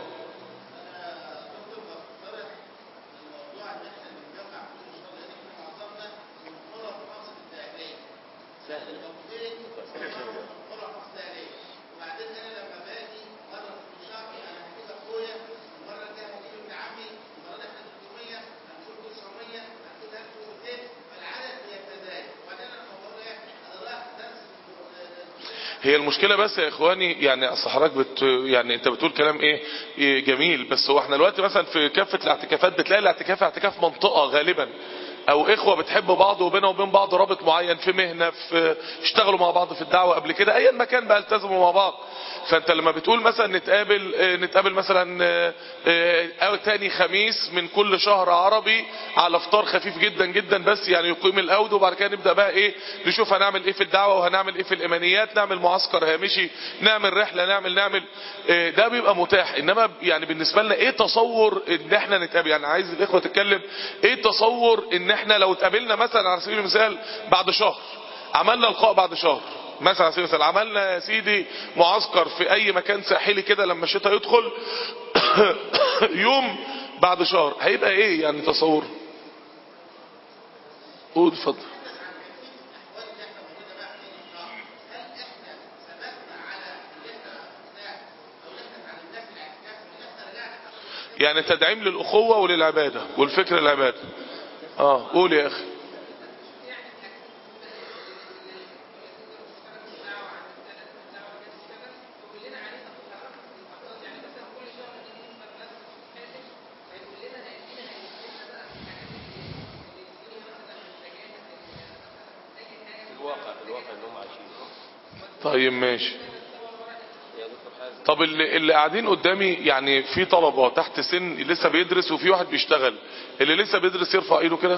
هي المشكلة بس يا اخواني يعني اصل حضرتك بت يعني انت بتقول كلام ايه, إيه جميل بس هو احنا دلوقتي مثلا في كافة الاعتكافات بتلاقي الاعتكاف اعتكاف منطقة غالبا او اخوة بتحب بعض وبينهم وبين بعض رابط معين في مهنة في اشتغلوا مع بعض في الدعوة قبل كده ايا ما كان بقى التزموا مع بعض فانت لما بتقول مثلا نتقابل اه، نتقابل مثلا اه، اه، او تاني خميس من كل شهر عربي على فطار خفيف جدا جدا بس يعني يقيم الاود وبعد كده نبدا بقى ايه نشوف هنعمل ايه في الدعوه وهنعمل ايه في الايمانيات نعمل معسكر هامشي نعمل رحله نعمل نعمل اه، ده بيبقى متاح انما يعني بالنسبه لنا ايه تصور ان احنا نتقابل يعني عايز الاخوه تتكلم ايه تصور ان احنا لو اتقابلنا مثلا على سبيل المثال بعد شهر عملنا لقاء بعد شهر مثلا على سبيل المثال عملنا يا سيدي معسكر في اي مكان ساحلي كده لما الشتاء يدخل يوم بعد شهر هيبقى ايه يعني تصور قول اتفضل يعني تدعيم للأخوة وللعبادة والفكر العبادة اه قول يا أخي في الواقع في الواقع ان هم عايشين طيب ماشي يا دكتور حازم طب اللي, اللي قاعدين قدامي يعني في طلبة تحت سن لسه بيدرس وفي واحد بيشتغل اللي لسه بيدرس يرفع ايده كده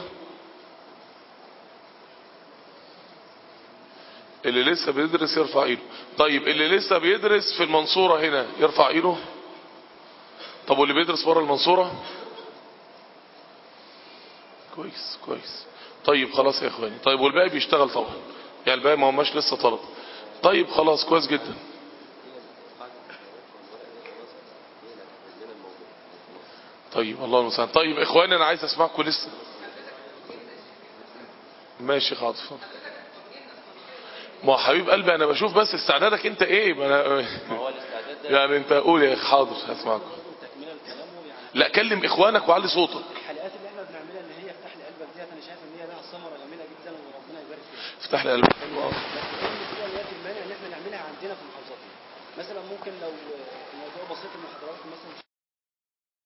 اللي لسه بيدرس يرفع ايده طيب اللي لسه بيدرس في المنصورة هنا يرفع ايده طب واللي بيدرس بره المنصورة كويس كويس طيب خلاص يا اخواني طيب والباقي بيشتغل طبعا يعني الباقي ما هماش لسه طلب طيب خلاص كويس جدا طيب الله المستعان طيب اخواني انا عايز اسمعكم لسه ماشي حاضر ما هو حبيب قلبي انا بشوف بس استعدادك انت ايه ما انا ما هو الاستعداد ده يعني انت قول يا اخي حاضر هسمعكم تكمله لكلامه يعني لا كلم اخوانك وعلي صوتك الحلقات اللي احنا بنعملها اللي هي افتح لي قلبك ديت انا شايف ان هي لها ثمره جميله جدا وربنا يبارك فيها افتح لي قلبك حلو أوي. بس كل فيها نيات المانع ان احنا نعملها عندنا في محافظتنا مثلا ممكن لو الموضوع بسيط ان حضراتكم مثلا